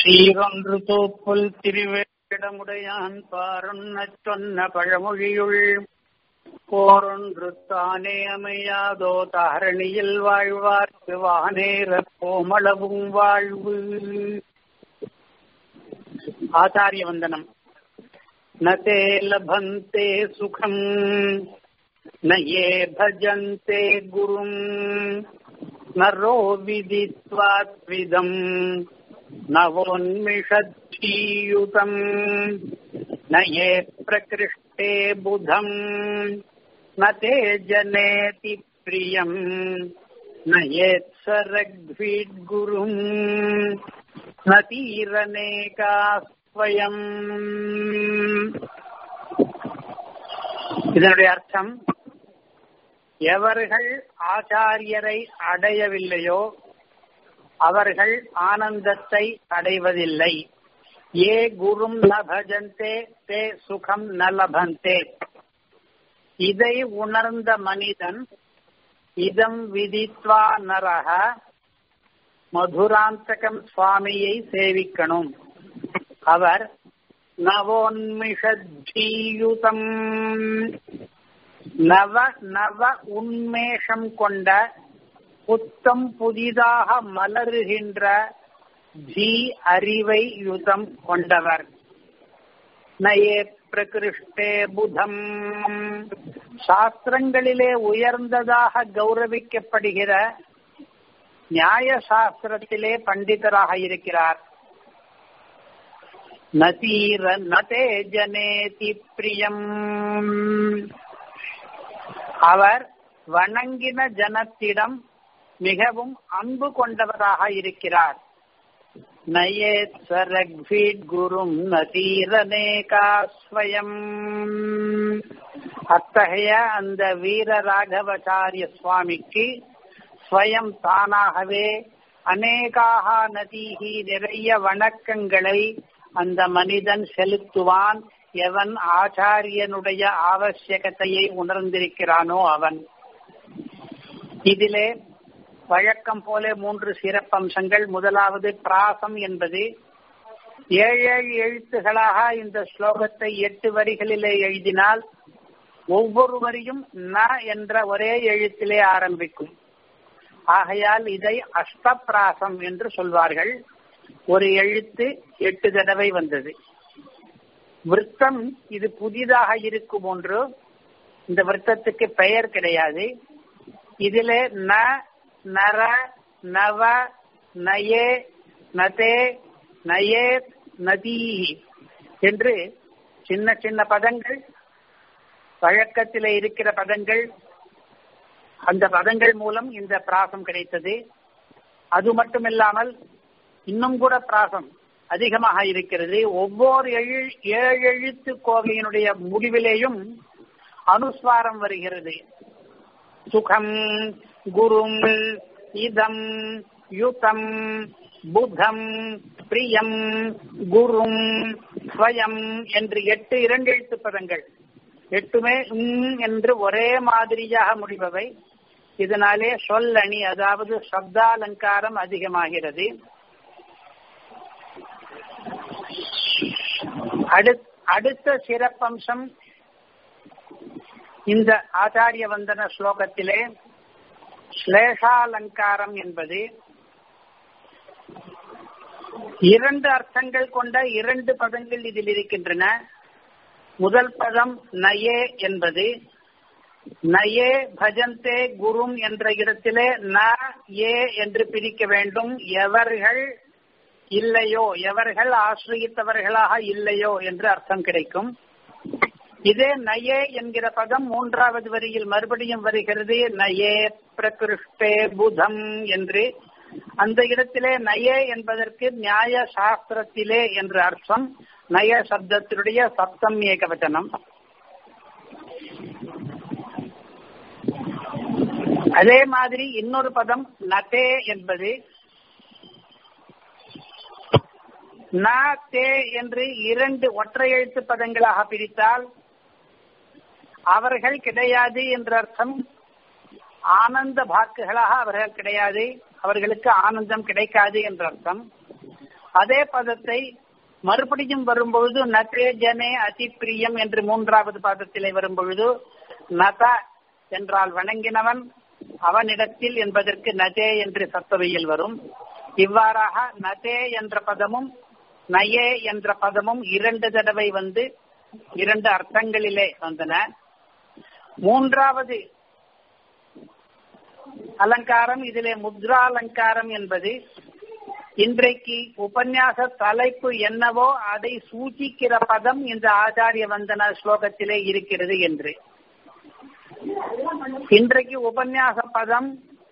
சீரொன்று தூப்புல் திருவேடமுடையான் பாருண்ணச் சொன்ன பழமொழியுள் போரொன்று தானே அமையாதோ தாரணியில் வாழ்வார்க்கு வானேறப் கோமளவும் வாழ்வு ஆச்சாரிய வந்தனம் நதே லபந்தே சுகம் நயே பஜந்தே குரும் நரோ விதித்வாத்விதம் नवोन्मिषद्धीयुतम् न ये प्रकृष्टे बुधम् न ते जनेति प्रियम् न येत्सरग्भीड्गुरुम् न तीरनेका स्वयम् இதனுடைய அர்த்தம் எவர்கள் ஆச்சாரியரை அடையவில்லையோ அவர்கள் ஆனந்தத்தை அடைவதில்லை ஏ குரும் ந பஜந்தே தே சுகம் ந லபந்தே இதை உணர்ந்த மனிதன் இதம் விதித்வா நரக மதுராந்தகம் சுவாமியை சேவிக்கணும் அவர் நவோன்மிஷீயுதம் நவ நவ உன்மேஷம் கொண்ட புத்தம் புதிதாக மலருகின்ற ஜீ அறிவை யுதம் கொண்டவர் நயே பிரகிருஷ்டே புதம் சாஸ்திரங்களிலே உயர்ந்ததாக கௌரவிக்கப்படுகிற நியாய சாஸ்திரத்திலே பண்டிதராக இருக்கிறார் நதீர நதே ஜனேதி பிரியம் அவர் வணங்கின ஜனத்திடம் மிகவும் அன்பு கொண்டவராக இருக்கிறார் நயேத் சரக்வீட் குரும் நதீரனேகா ஸ்வயம் அத்தகைய அந்த வீர ராகவச்சாரிய சுவாமிக்கு ஸ்வயம் தானாகவே அநேகாக நதீகி நிறைய வணக்கங்களை அந்த மனிதன் செலுத்துவான் எவன் ஆச்சாரியனுடைய ஆவசியகத்தையை உணர்ந்திருக்கிறானோ அவன் இதிலே வழக்கம் போல மூன்று சிறப்பம்சங்கள் முதலாவது பிராசம் என்பது ஏழு ஏழு எழுத்துகளாக இந்த ஸ்லோகத்தை எட்டு வரிகளிலே எழுதினால் ஒவ்வொரு வரியும் ந என்ற ஒரே எழுத்திலே ஆரம்பிக்கும் ஆகையால் இதை அஷ்டப்பிராசம் என்று சொல்வார்கள் ஒரு எழுத்து எட்டு தடவை வந்தது விருத்தம் இது புதிதாக இருக்கும் ஒன்று இந்த விருத்தத்துக்கு பெயர் கிடையாது இதிலே ந நர நவ நயே நதே நயே நதி என்று சின்ன சின்ன பதங்கள் வழக்கத்தில் இருக்கிற பதங்கள் அந்த பதங்கள் மூலம் இந்த பிராசம் கிடைத்தது அது மட்டுமில்லாமல் இன்னும் கூட பிராசம் அதிகமாக இருக்கிறது ஒவ்வொரு எழு ஏழு எழுத்து கோவையினுடைய முடிவிலேயும் அனுஸ்வாரம் வருகிறது சுகம் குரும் இதம் யுதம் புதம் பிரியம் குரும் ஸ்வயம் என்று எட்டு இரண்டு எழுத்து பதங்கள் எட்டுமே என்று ஒரே மாதிரியாக முடிபவை இதனாலே சொல்லணி அதாவது சப்தாலங்காரம் அதிகமாகிறது அடுத்த சிறப்பம்சம் இந்த ஆச்சாரிய வந்தன ஸ்லோகத்திலே ஸ்லேஷாலங்காரம் என்பது இரண்டு அர்த்தங்கள் கொண்ட இரண்டு பதங்கள் இதில் இருக்கின்றன முதல் பதம் நயே என்பது நயே பஜந்தே குரும் என்ற இடத்திலே ந ஏ என்று பிரிக்க வேண்டும் எவர்கள் இல்லையோ எவர்கள் ஆசிரியத்தவர்களாக இல்லையோ என்று அர்த்தம் கிடைக்கும் இதே நயே என்கிற பதம் மூன்றாவது வரியில் மறுபடியும் வருகிறது நயே பிரகிருஷ்டே புதம் என்று அந்த இடத்திலே நயே என்பதற்கு நியாய சாஸ்திரத்திலே என்று அர்த்தம் நய சப்தத்தினுடைய சப்தம் ஏகவச்சனம் அதே மாதிரி இன்னொரு பதம் நதே என்பது ந தே என்று இரண்டு ஒற்றை எழுத்து பதங்களாக பிரித்தால் அவர்கள் கிடையாது என்ற அர்த்தம் ஆனந்த பாக்குகளாக அவர்கள் கிடையாது அவர்களுக்கு ஆனந்தம் கிடைக்காது என்ற அர்த்தம் அதே பதத்தை மறுபடியும் வரும்பொழுது நதே ஜனே அதிப்பிரியம் என்று மூன்றாவது பாதத்திலே வரும்பொழுது நத என்றால் வணங்கினவன் அவனிடத்தில் என்பதற்கு நதே என்று சத்தவையில் வரும் இவ்வாறாக நதே என்ற பதமும் நயே என்ற பதமும் இரண்டு தடவை வந்து இரண்டு அர்த்தங்களிலே வந்தன மூன்றாவது அலங்காரம் இதிலே முத்ரா அலங்காரம் என்பது இன்றைக்கு உபன்யாச தலைப்பு என்னவோ அதை சூச்சிக்கிற பதம் இந்த ஆச்சாரிய வந்தன ஸ்லோகத்திலே இருக்கிறது என்று இன்றைக்கு உபன்யாச பதம்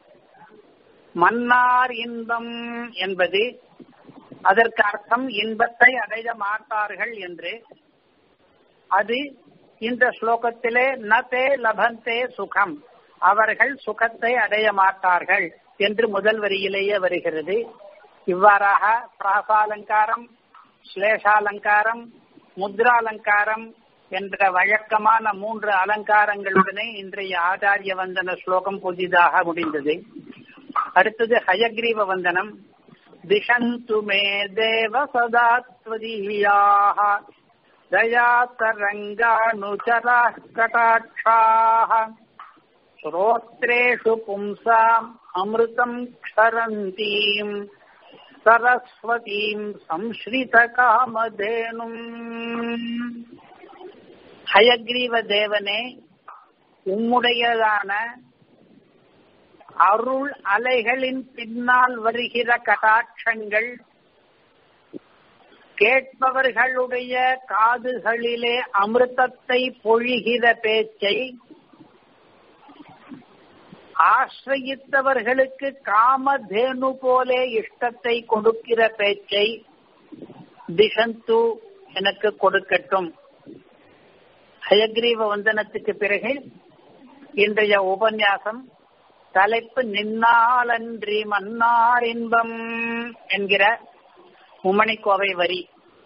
மன்னார் இன்பம் என்பது அதற்கு அர்த்தம் இன்பத்தை அடைய மாட்டார்கள் என்று அது இந்த ஸ்லோகத்திலே நதே லபந்தே சுகம் அவர்கள் சுகத்தை அடைய மாட்டார்கள் என்று முதல் வரியிலேயே வருகிறது இவ்வாறாக பிராசாலங்காரம் ஸ்லேஷாலங்காரம் முத்ராலங்காரம் என்ற வழக்கமான மூன்று அலங்காரங்களுடனே இன்றைய ஆச்சாரிய வந்தன ஸ்லோகம் புதிதாக முடிந்தது அடுத்தது ஹயக்ரீவ வந்தனம் திஷந்து மே தேவ சதாத்வதீயாக दयातरङ्गानुचराः कटाक्षाः श्रोत्रेषु पुंसाम् अमृतम् क्षरन्तीम् सरस्वतीम् संश्रितकामधेनुम् ஹயக்ரீவ தேவனே உம்முடையதான அருள் அலைகளின் பின்னால் வருகிற கடாட்சங்கள் கேட்பவர்களுடைய காதுகளிலே அமிர்தத்தை பொழிகிற பேச்சை ஆசிரயித்தவர்களுக்கு காமதேனு போலே இஷ்டத்தை கொடுக்கிற பேச்சை திசந்து எனக்கு கொடுக்கட்டும் ஹயக்ரீவ வந்தனத்துக்கு பிறகு இன்றைய உபன்யாசம் தலைப்பு நின்னாலன்றி மன்னார் இன்பம் என்கிற மும்மணிக்கோவை வரி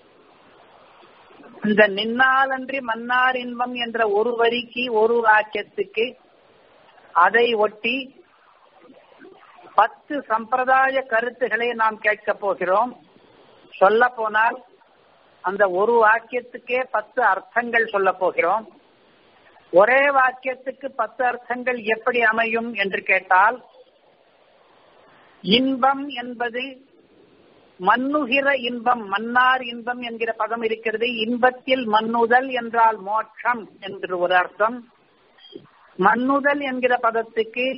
இந்த நின்னாலன்றி மன்னார் இன்பம் என்ற ஒரு வரிக்கு ஒரு வாக்கியத்துக்கு அதை ஒட்டி பத்து சம்பிரதாய கருத்துக்களை நாம் கேட்கப் போகிறோம் சொல்ல போனால் அந்த ஒரு வாக்கியத்துக்கே பத்து அர்த்தங்கள் சொல்ல போகிறோம் ஒரே வாக்கியத்துக்கு பத்து அர்த்தங்கள் எப்படி அமையும் என்று கேட்டால் இன்பம் என்பது மண்ணுகிற இன்பம் மன்னார் இன்பம் என்கிற பதம் இருக்கிறது இன்பத்தில் மண்ணுதல் என்றால் மோட்சம் என்று ஒரு அர்த்தம் மண்ணுதல் என்கிற பதத்துக்கு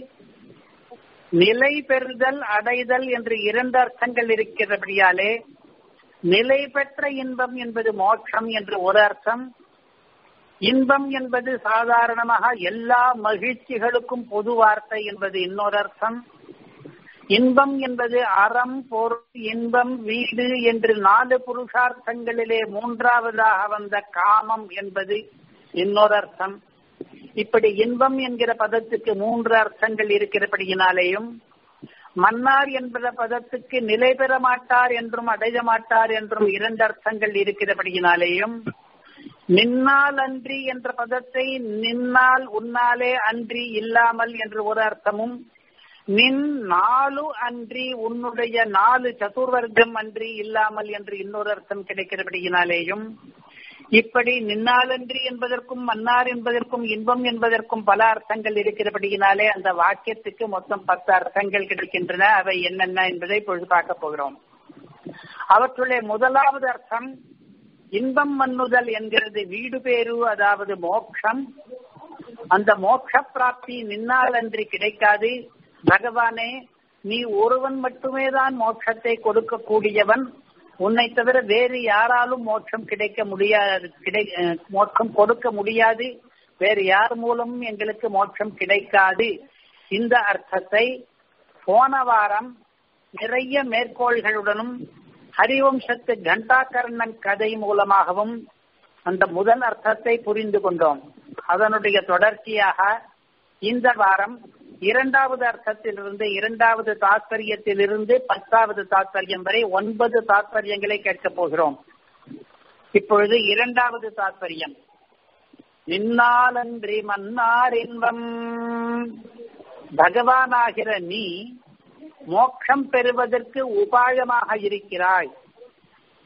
நிலை பெறுதல் அடைதல் என்று இரண்டு அர்த்தங்கள் இருக்கிறபடியாலே நிலை பெற்ற இன்பம் என்பது மோட்சம் என்று ஒரு அர்த்தம் இன்பம் என்பது சாதாரணமாக எல்லா மகிழ்ச்சிகளுக்கும் பொது வார்த்தை என்பது இன்னொரு அர்த்தம் இன்பம் என்பது அறம் பொருள் இன்பம் வீடு என்று நாலு புருஷார்த்தங்களிலே மூன்றாவதாக வந்த காமம் என்பது இன்னொரு அர்த்தம் இப்படி இன்பம் என்கிற பதத்துக்கு மூன்று அர்த்தங்கள் இருக்கிறபடியினாலேயும் மன்னார் என்கிற பதத்துக்கு நிலை பெற மாட்டார் என்றும் அடைய மாட்டார் என்றும் இரண்டு அர்த்தங்கள் இருக்கிறபடியினாலேயும் நின்னால் அன்றி என்ற பதத்தை நின்னால் உன்னாலே அன்றி இல்லாமல் என்று ஒரு அர்த்தமும் நின் நாலு அன்றி உன்னுடைய நாலு சதுர்வர்க்கம் அன்றி இல்லாமல் என்று இன்னொரு அர்த்தம் கிடைக்கிறபடியினாலேயும் இப்படி நின்னாலன்றி என்பதற்கும் மன்னார் என்பதற்கும் இன்பம் என்பதற்கும் பல அர்த்தங்கள் இருக்கிறபடியினாலே அந்த வாக்கியத்துக்கு மொத்தம் பத்து அர்த்தங்கள் கிடைக்கின்றன அவை என்னென்ன என்பதை இப்பொழுது பார்க்க போகிறோம் அவற்றுடைய முதலாவது அர்த்தம் இன்பம் மன்னுதல் என்கிறது வீடு பேரு அதாவது மோக்ஷம் அந்த மோட்ச பிராப்தி நின்னாலன்றி கிடைக்காது பகவானே நீ ஒருவன் மட்டுமே தான் மோட்சத்தை கொடுக்கக்கூடியவன் உன்னை தவிர வேறு யாராலும் மோட்சம் கிடைக்க முடியாது கிடை மோட்சம் கொடுக்க முடியாது வேறு யார் மூலமும் எங்களுக்கு மோட்சம் கிடைக்காது இந்த அர்த்தத்தை போன வாரம் நிறைய மேற்கோள்களுடனும் ஹரிவம்சத்து கண்டாகர்ணன் கதை மூலமாகவும் அந்த முதல் அர்த்தத்தை புரிந்து கொண்டோம் அதனுடைய தொடர்ச்சியாக இந்த வாரம் இரண்டாவது அர்த்தத்திலிருந்து இரண்டாவது தாத்பரியத்திலிருந்து பத்தாவது தாத்பரியம் வரை ஒன்பது தாத்பரியங்களை கேட்கப் போகிறோம் இப்பொழுது இரண்டாவது தாத்பரியம் நின்னாலன்றி மன்னார் இன்பம் பகவானாகிற நீ மோட்சம் பெறுவதற்கு உபாயமாக இருக்கிறாய்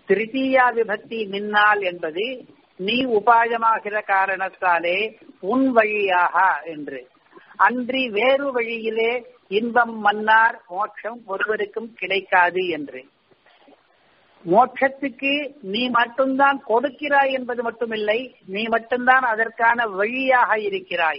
திருத்தீயா விபக்தி மின்னால் என்பது நீ உபாயமாகிற காரணத்தாலே உன் வழியாக என்று அன்றி வேறு வழியிலே இன்பம் மன்னார் மோட்சம் ஒருவருக்கும் கிடைக்காது என்று மோட்சத்துக்கு நீ மட்டும்தான் கொடுக்கிறாய் என்பது மட்டுமில்லை நீ மட்டும்தான் அதற்கான வழியாக இருக்கிறாய்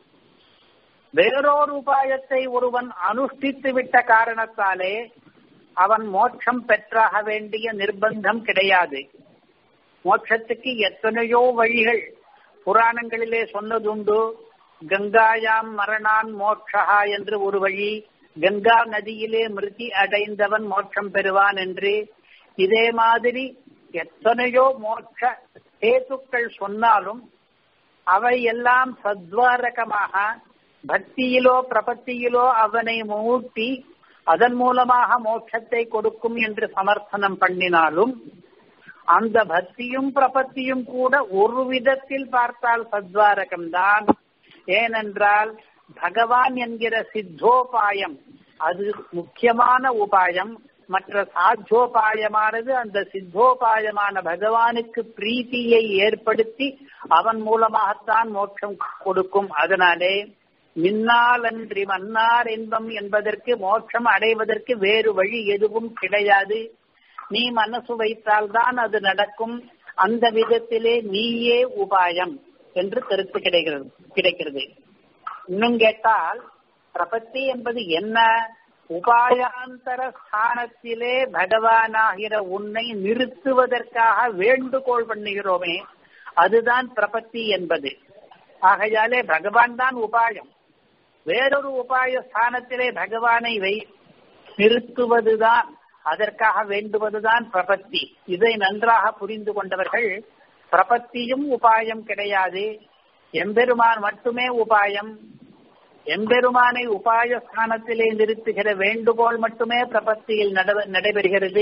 வேறொரு உபாயத்தை ஒருவன் அனுஷ்டித்து விட்ட காரணத்தாலே அவன் மோட்சம் பெற்றாக வேண்டிய நிர்பந்தம் கிடையாது மோட்சத்துக்கு எத்தனையோ வழிகள் புராணங்களிலே சொன்னதுண்டு கங்காயாம் மரணான் மோட்சா என்று ஒரு வழி கங்கா நதியிலே மிருதி அடைந்தவன் மோட்சம் பெறுவான் என்று இதே மாதிரி எத்தனையோ மோட்ச சேத்துக்கள் சொன்னாலும் அவை எல்லாம் சத்வாரகமாக பக்தியிலோ பிரபத்தியிலோ அவனை மூட்டி அதன் மூலமாக மோட்சத்தை கொடுக்கும் என்று சமர்த்தனம் பண்ணினாலும் அந்த பக்தியும் பிரபத்தியும் கூட ஒரு விதத்தில் பார்த்தால் சத்வாரகம்தான் ஏனென்றால் பகவான் என்கிற சித்தோபாயம் அது முக்கியமான உபாயம் மற்ற சாத்தியோபாயமானது அந்த சித்தோபாயமான பகவானுக்கு பிரீத்தியை ஏற்படுத்தி அவன் மூலமாகத்தான் மோட்சம் கொடுக்கும் அதனாலே மின்னாலன்றி மன்னார் இன்பம் என்பதற்கு மோட்சம் அடைவதற்கு வேறு வழி எதுவும் கிடையாது நீ மனசு வைத்தால்தான் அது நடக்கும் அந்த விதத்திலே நீயே உபாயம் என்று கருத்து கிடைக்கிறது கிடைக்கிறது இன்னும் கேட்டால் பிரபத்தி என்பது என்ன உபாயாந்தர ஸ்தானத்திலே பகவானாகிற உன்னை நிறுத்துவதற்காக வேண்டுகோள் பண்ணுகிறோமே அதுதான் பிரபத்தி என்பது ஆகையாலே பகவான் தான் உபாயம் வேறொரு உபாய ஸ்தானத்திலே பகவானை வை நிறுத்துவதுதான் அதற்காக வேண்டுவதுதான் பிரபத்தி இதை நன்றாக புரிந்து கொண்டவர்கள் பிரபத்தியும் உபாயம் கிடையாது எம்பெருமான் மட்டுமே உபாயம் எம்பெருமானை உபாய ஸ்தானத்திலே நிறுத்துகிற வேண்டுகோள் மட்டுமே பிரபத்தியில் நடைபெறுகிறது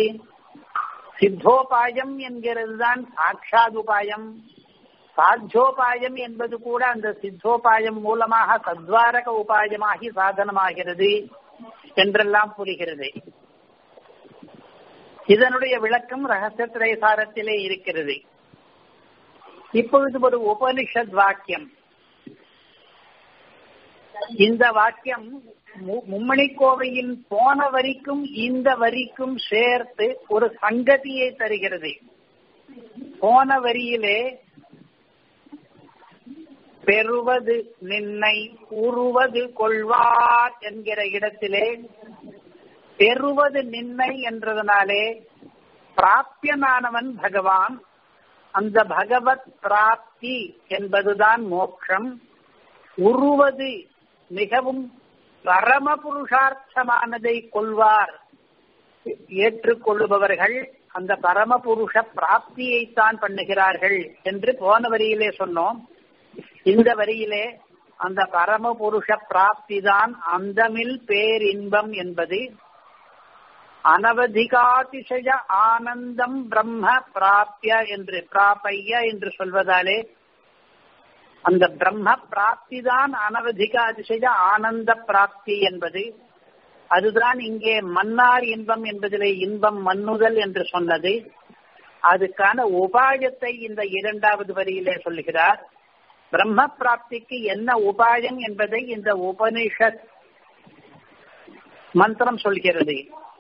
சித்தோபாயம் என்கிறது தான் சாட்சாத் உபாயம் சாத்தியோபாயம் என்பது கூட அந்த சித்தோபாயம் மூலமாக சத்வாரக உபாயமாகி சாதனமாகிறது என்றெல்லாம் புரிகிறது இதனுடைய விளக்கம் ரகசிய திரைசாரத்திலே இருக்கிறது இப்பொழுது ஒரு உபனிஷத் வாக்கியம் இந்த வாக்கியம் மும்மணி கோவையின் போன வரிக்கும் இந்த வரிக்கும் சேர்த்து ஒரு சங்கதியை தருகிறது போன வரியிலே பெறுவது நின்னை உருவது கொள்வார் என்கிற இடத்திலே பெறுவது நின்னை என்றதனாலே பிராப்தியனானவன் பகவான் அந்த பகவத் பிராப்தி என்பதுதான் மோட்சம் உருவது மிகவும் பரம புருஷார்த்தமானதை கொள்வார் ஏற்றுக்கொள்ளுபவர்கள் அந்த பரம புருஷ பிராப்தியைத்தான் பண்ணுகிறார்கள் என்று போன வரியிலே சொன்னோம் இந்த வரியிலே அந்த பரம புருஷ பிராப்தி தான் அந்தமில் பேரின்பம் என்பது அனவதிகாதிசய ஆனந்தம் பிரம்ம பிராப்திய என்று பிராபைய என்று சொல்வதாலே அந்த பிரம்ம பிராப்தி தான் அனவதிக அதிசய ஆனந்த பிராப்தி என்பது அதுதான் இங்கே மன்னார் இன்பம் என்பதிலே இன்பம் மன்னுதல் என்று சொன்னது அதுக்கான உபாயத்தை இந்த இரண்டாவது வரியிலே சொல்லுகிறார் பிரம்ம பிராப்திக்கு என்ன உபாயம் என்பதை இந்த உபனிஷத் மந்திரம் சொல்கிறது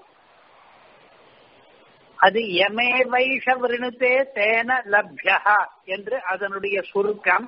அது எமே வைஷ விருணுதே தேன லப்யா என்று அதனுடைய சுருக்கம்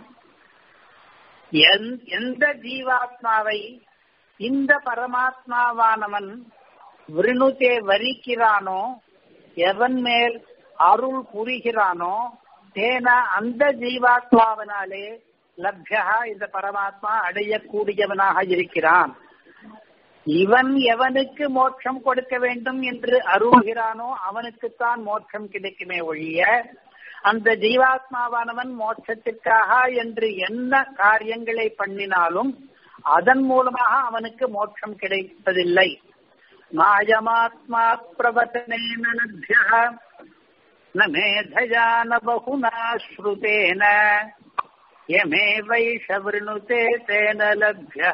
எந்த ஜீவாத்மாவை இந்த பரமாத்மாவானவன் விருணுதே வரிக்கிறானோ எவன் மேல் அருள் புரிகிறானோ தேன அந்த ஜீவாத்மாவனாலே லப்யா இந்த பரமாத்மா அடையக்கூடியவனாக இருக்கிறான் இவன் எவனுக்கு மோட்சம் கொடுக்க வேண்டும் என்று அருள்கிறானோ அவனுக்குத்தான் மோட்சம் கிடைக்குமே ஒழிய அந்த ஜீவாத்மாவானவன் மோட்சத்திற்காக என்று என்ன காரியங்களை பண்ணினாலும் அதன் மூலமாக அவனுக்கு மோட்சம் கிடைப்பதில்லை மாயமாத்மா பிரவதனேன நத்யா ந மேதயா ந பகுனா ஸ்ருதேன யமே வைஷ விருணுதே தேன லப்யா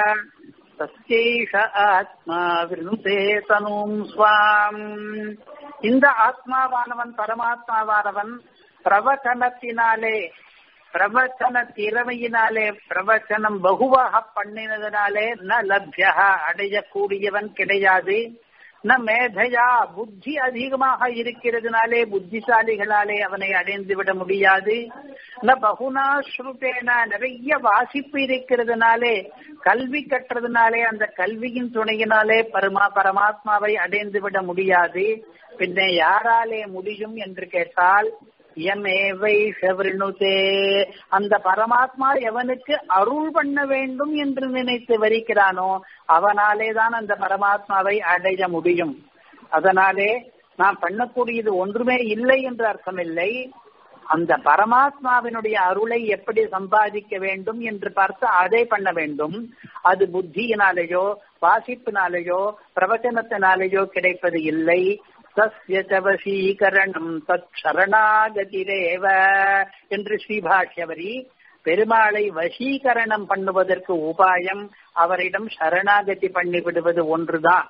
தஸ்யைஷ ஆத்மா விருணுதே தனும் ஸ்வாம் இந்த ஆத்மாவானவன் பரமாத்மாவானவன் பிரவச்சனத்தினாலே பிரவச்சன திறமையினாலே பிரவச்சனம் பகுவாக பண்ணினதினாலே ந லப்யா அடையக்கூடியவன் கிடையாது ந மேதையா புத்தி அதிகமாக இருக்கிறதுனாலே புத்திசாலிகளாலே அவனை அடைந்து விட முடியாது ந பகுனா ஸ்ருதேன நிறைய வாசிப்பு இருக்கிறதுனாலே கல்வி கற்றதுனாலே அந்த கல்வியின் துணையினாலே பரமா பரமாத்மாவை அடைந்து விட முடியாது பின்ன யாராலே முடியும் என்று கேட்டால் எமேவை செவரிணுதே அந்த பரமாத்மா எவனுக்கு அருள் பண்ண வேண்டும் என்று நினைத்து வரிக்கிறானோ அவனாலே தான் அந்த பரமாத்மாவை அடைய முடியும் அதனாலே நாம் பண்ணக்கூடியது ஒன்றுமே இல்லை என்று அர்த்தமில்லை அந்த பரமாத்மாவினுடைய அருளை எப்படி சம்பாதிக்க வேண்டும் என்று பார்த்து அதை பண்ண வேண்டும் அது புத்தியினாலேயோ வாசிப்பினாலேயோ பிரவச்சனத்தினாலேயோ கிடைப்பது இல்லை தஸ்ய வசீகரணம் தத் சரணாகதிரேவ என்று ஸ்ரீபாஷ்யவரி பெருமாளை வசீகரணம் பண்ணுவதற்கு உபாயம் அவரிடம் சரணாகதி பண்ணிவிடுவது ஒன்றுதான்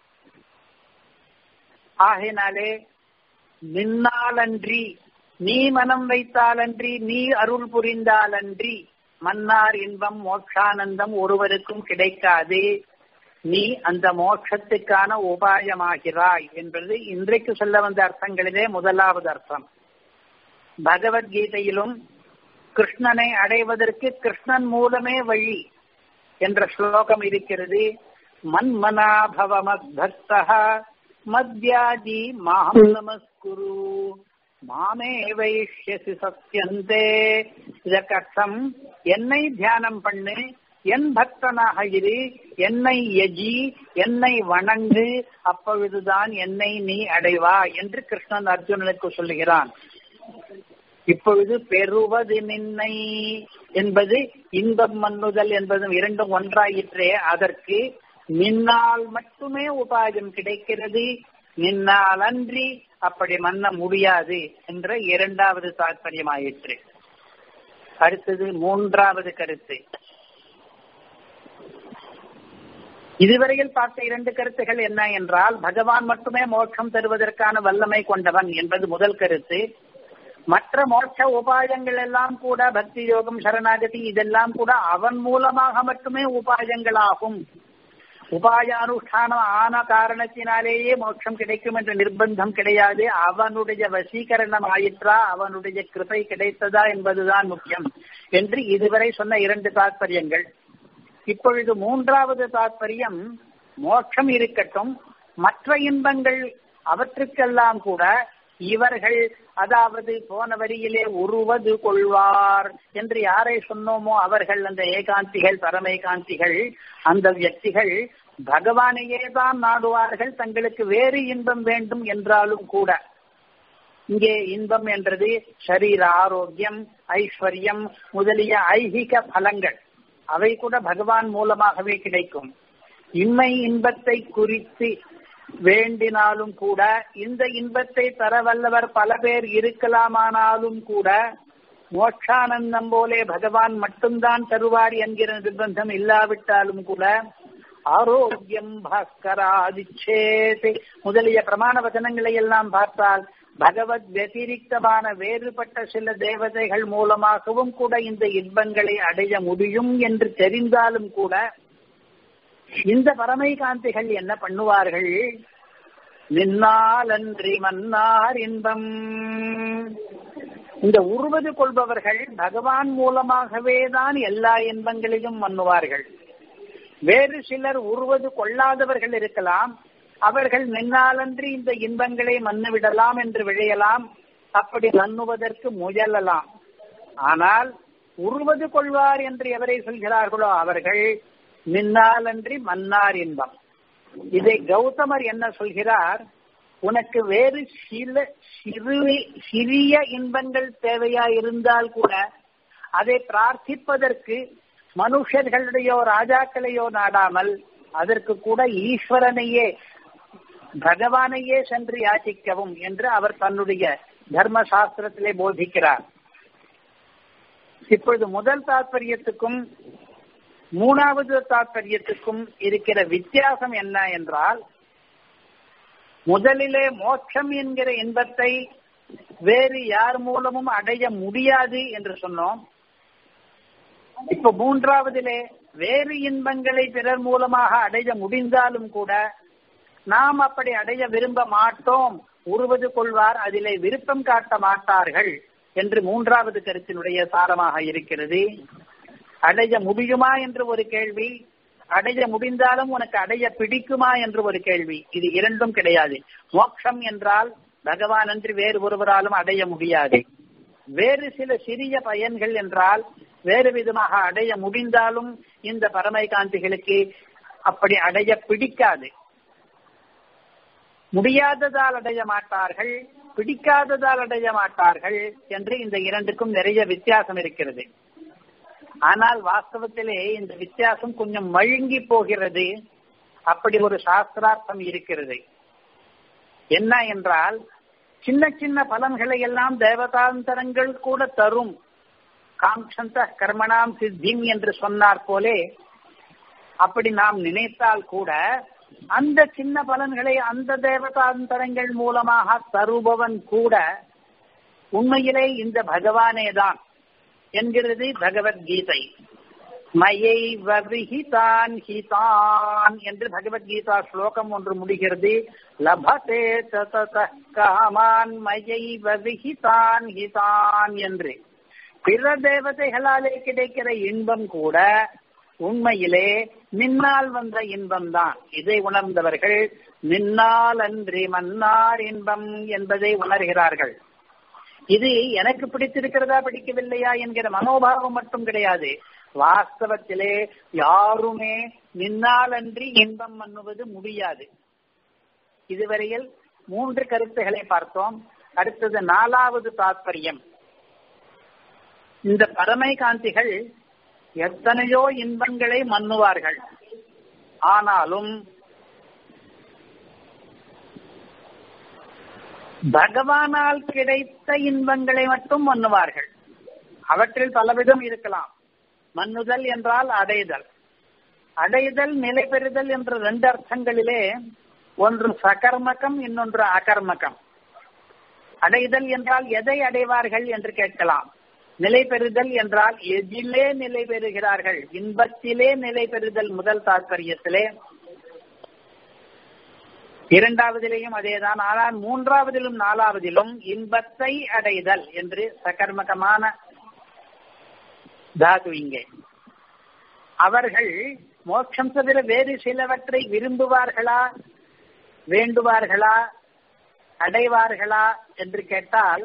ஆகையினாலே நின்னாலன்றி நீ மனம் வைத்தாலன்றி நீ அருள் புரிந்தாலன்றி மன்னார் இன்பம் மோட்சானந்தம் ஒருவருக்கும் கிடைக்காது நீ அந்த மோட்சத்துக்கான உபாயமாகிறாய் என்பது இன்றைக்கு சொல்ல வந்த அர்த்தங்களிலே முதலாவது அர்த்தம் பகவத்கீதையிலும் கிருஷ்ணனை அடைவதற்கு கிருஷ்ணன் மூலமே வழி என்ற ஸ்லோகம் இருக்கிறது மன்மனாபவமத் பக்தா மத்யாதி மாம் நமஸ்குரு மாமே வைஷ்யசி சத்தியந்தே இதற்கர்த்தம் என்னை தியானம் பண்ணு என் பக்தனாக இரு என்னை எஜி என்னை வணங்கு அப்பொழுதுதான் என்னை நீ அடைவா என்று கிருஷ்ணன் அர்ஜுனனுக்கு சொல்லுகிறான் இப்பொழுது பெறுவது நின்னை என்பது இன்பம் மன்னுதல் என்பதும் இரண்டும் ஒன்றாயிற்றே அதற்கு நின்னால் மட்டுமே உபாயம் கிடைக்கிறது நின்னால் அன்றி அப்படி மன்ன முடியாது என்ற இரண்டாவது தாற்பயமாயிற்று அடுத்தது மூன்றாவது கருத்து இதுவரையில் பார்த்த இரண்டு கருத்துகள் என்ன என்றால் பகவான் மட்டுமே மோட்சம் தருவதற்கான வல்லமை கொண்டவன் என்பது முதல் கருத்து மற்ற மோட்ச உபாயங்கள் எல்லாம் கூட பக்தி யோகம் சரணாகதி இதெல்லாம் கூட அவன் மூலமாக மட்டுமே உபாயங்களாகும் உபாய அனுஷ்டானம் ஆன காரணத்தினாலேயே மோட்சம் கிடைக்கும் என்ற நிர்பந்தம் கிடையாது அவனுடைய வசீகரணம் ஆயிற்றா அவனுடைய கிருபை கிடைத்ததா என்பதுதான் முக்கியம் என்று இதுவரை சொன்ன இரண்டு தாற்பயங்கள் இப்பொழுது மூன்றாவது தாற்பயம் மோட்சம் இருக்கட்டும் மற்ற இன்பங்கள் அவற்றுக்கெல்லாம் கூட இவர்கள் அதாவது போன வரியிலே உருவது கொள்வார் என்று யாரை சொன்னோமோ அவர்கள் அந்த ஏகாந்திகள் பரமேகாந்திகள் அந்த வியக்திகள் பகவானையே தான் நாடுவார்கள் தங்களுக்கு வேறு இன்பம் வேண்டும் என்றாலும் கூட இங்கே இன்பம் என்றது சரீர ஆரோக்கியம் ஐஸ்வர்யம் முதலிய ஐகிக பலங்கள் அவை கூட பகவான் மூலமாகவே கிடைக்கும் இம்மை இன்பத்தை குறித்து வேண்டினாலும் கூட இந்த இன்பத்தை தர வல்லவர் பல பேர் இருக்கலாமானாலும் கூட மோட்சானந்தம் போலே பகவான் மட்டும்தான் தருவார் என்கிற நிர்பந்தம் இல்லாவிட்டாலும் கூட ஆரோக்கியம் பாஸ்கராதிச்சேத் முதலிய பிரமாண வசனங்களை எல்லாம் பார்த்தால் பகவத் வத்திரிக்தமான வேறுபட்ட சில தேவதைகள் மூலமாகவும் கூட இந்த இன்பங்களை அடைய முடியும் என்று தெரிந்தாலும் கூட இந்த பரமைகாந்திகள் என்ன பண்ணுவார்கள் நின்னாலன்றி மன்னார் இன்பம் இந்த உருவது கொள்பவர்கள் பகவான் மூலமாகவே தான் எல்லா இன்பங்களையும் மன்னுவார்கள் வேறு சிலர் உருவது கொள்ளாதவர்கள் இருக்கலாம் அவர்கள் நின்னாலன்றி இந்த இன்பங்களை மன்னுவிடலாம் என்று விழையலாம் அப்படி மன்னுவதற்கு முயலலாம் ஆனால் உருவது கொள்வார் என்று எவரை சொல்கிறார்களோ அவர்கள் நின்னாலன்றி மன்னார் இன்பம் இதை கௌதமர் என்ன சொல்கிறார் உனக்கு வேறு சில சிறு சிறிய இன்பங்கள் தேவையா இருந்தால் கூட அதை பிரார்த்திப்பதற்கு மனுஷர்களுடையோ ராஜாக்களையோ நாடாமல் அதற்கு கூட ஈஸ்வரனையே பகவானையே சென்று யாசிக்கவும் என்று அவர் தன்னுடைய தர்ம சாஸ்திரத்திலே போதிக்கிறார் இப்பொழுது முதல் தாற்பயத்துக்கும் மூணாவது தாற்பயத்துக்கும் இருக்கிற வித்தியாசம் என்ன என்றால் முதலிலே மோட்சம் என்கிற இன்பத்தை வேறு யார் மூலமும் அடைய முடியாது என்று சொன்னோம் இப்ப மூன்றாவதிலே வேறு இன்பங்களை பிறர் மூலமாக அடைய முடிந்தாலும் கூட நாம் அப்படி அடைய விரும்ப மாட்டோம் உருவது கொள்வார் அதிலே விருப்பம் காட்ட மாட்டார்கள் என்று மூன்றாவது கருத்தினுடைய சாரமாக இருக்கிறது அடைய முடியுமா என்று ஒரு கேள்வி அடைய முடிந்தாலும் உனக்கு அடைய பிடிக்குமா என்று ஒரு கேள்வி இது இரண்டும் கிடையாது மோட்சம் என்றால் பகவான் அன்று வேறு ஒருவராலும் அடைய முடியாது வேறு சில சிறிய பயன்கள் என்றால் வேறு விதமாக அடைய முடிந்தாலும் இந்த பரமை காந்திகளுக்கு அப்படி அடைய பிடிக்காது முடியாததால் அடைய மாட்டார்கள் பிடிக்காததால் அடைய மாட்டார்கள் என்று இந்த இரண்டுக்கும் நிறைய வித்தியாசம் இருக்கிறது ஆனால் வாஸ்தவத்திலே இந்த வித்தியாசம் கொஞ்சம் மழுங்கி போகிறது அப்படி ஒரு சாஸ்திரார்த்தம் இருக்கிறது என்ன என்றால் சின்ன சின்ன பலன்களை எல்லாம் தேவதாந்தரங்கள் கூட தரும் காம்சந்த கர்மணாம் சித்திம் என்று சொன்னார் போலே அப்படி நாம் நினைத்தால் கூட அந்த சின்ன பலன்களை அந்த தேவதாந்தரங்கள் மூலமாக தருபவன் கூட உண்மையிலே இந்த பகவானே தான் என்கிறது பகவத்கீதை மயை விஹிதான் ஹிதான் என்று பகவத்கீதா ஸ்லோகம் ஒன்று முடிகிறது லபதே தத காமான் மயை விஹிதான் ஹிதான் என்று பிற தேவதைகளாலே கிடைக்கிற இன்பம் கூட உண்மையிலே நின்னால் வந்த இன்பம் தான் இதை உணர்ந்தவர்கள் நின்னால் அன்றி மன்னார் இன்பம் என்பதை உணர்கிறார்கள் இது எனக்கு பிடித்திருக்கிறதா பிடிக்கவில்லையா என்கிற மனோபாவம் மட்டும் கிடையாது வாஸ்தவத்திலே யாருமே நின்னாலன்றி இன்பம் பண்ணுவது முடியாது இதுவரையில் மூன்று கருத்துகளை பார்த்தோம் அடுத்தது நாலாவது தாற்பயம் இந்த பரமை காந்திகள் எத்தனையோ இன்பங்களை மன்னுவார்கள் ஆனாலும் பகவானால் கிடைத்த இன்பங்களை மட்டும் மன்னுவார்கள் அவற்றில் பலவிதம் இருக்கலாம் மன்னுதல் என்றால் அடைதல் அடைதல் நிலை பெறுதல் என்ற ரெண்டு அர்த்தங்களிலே ஒன்று சகர்மகம் இன்னொன்று அகர்மகம் அடைதல் என்றால் எதை அடைவார்கள் என்று கேட்கலாம் நிலை பெறுதல் என்றால் எதிலே நிலை பெறுகிறார்கள் இன்பத்திலே நிலை பெறுதல் முதல் தாற்பயத்திலே இரண்டாவதிலேயும் அதேதான் ஆனால் மூன்றாவதிலும் நாலாவதிலும் இன்பத்தை அடைதல் என்று சகர்மகமான தாது இங்கே அவர்கள் மோட்சம் தவிர வேறு சிலவற்றை விரும்புவார்களா வேண்டுவார்களா அடைவார்களா என்று கேட்டால்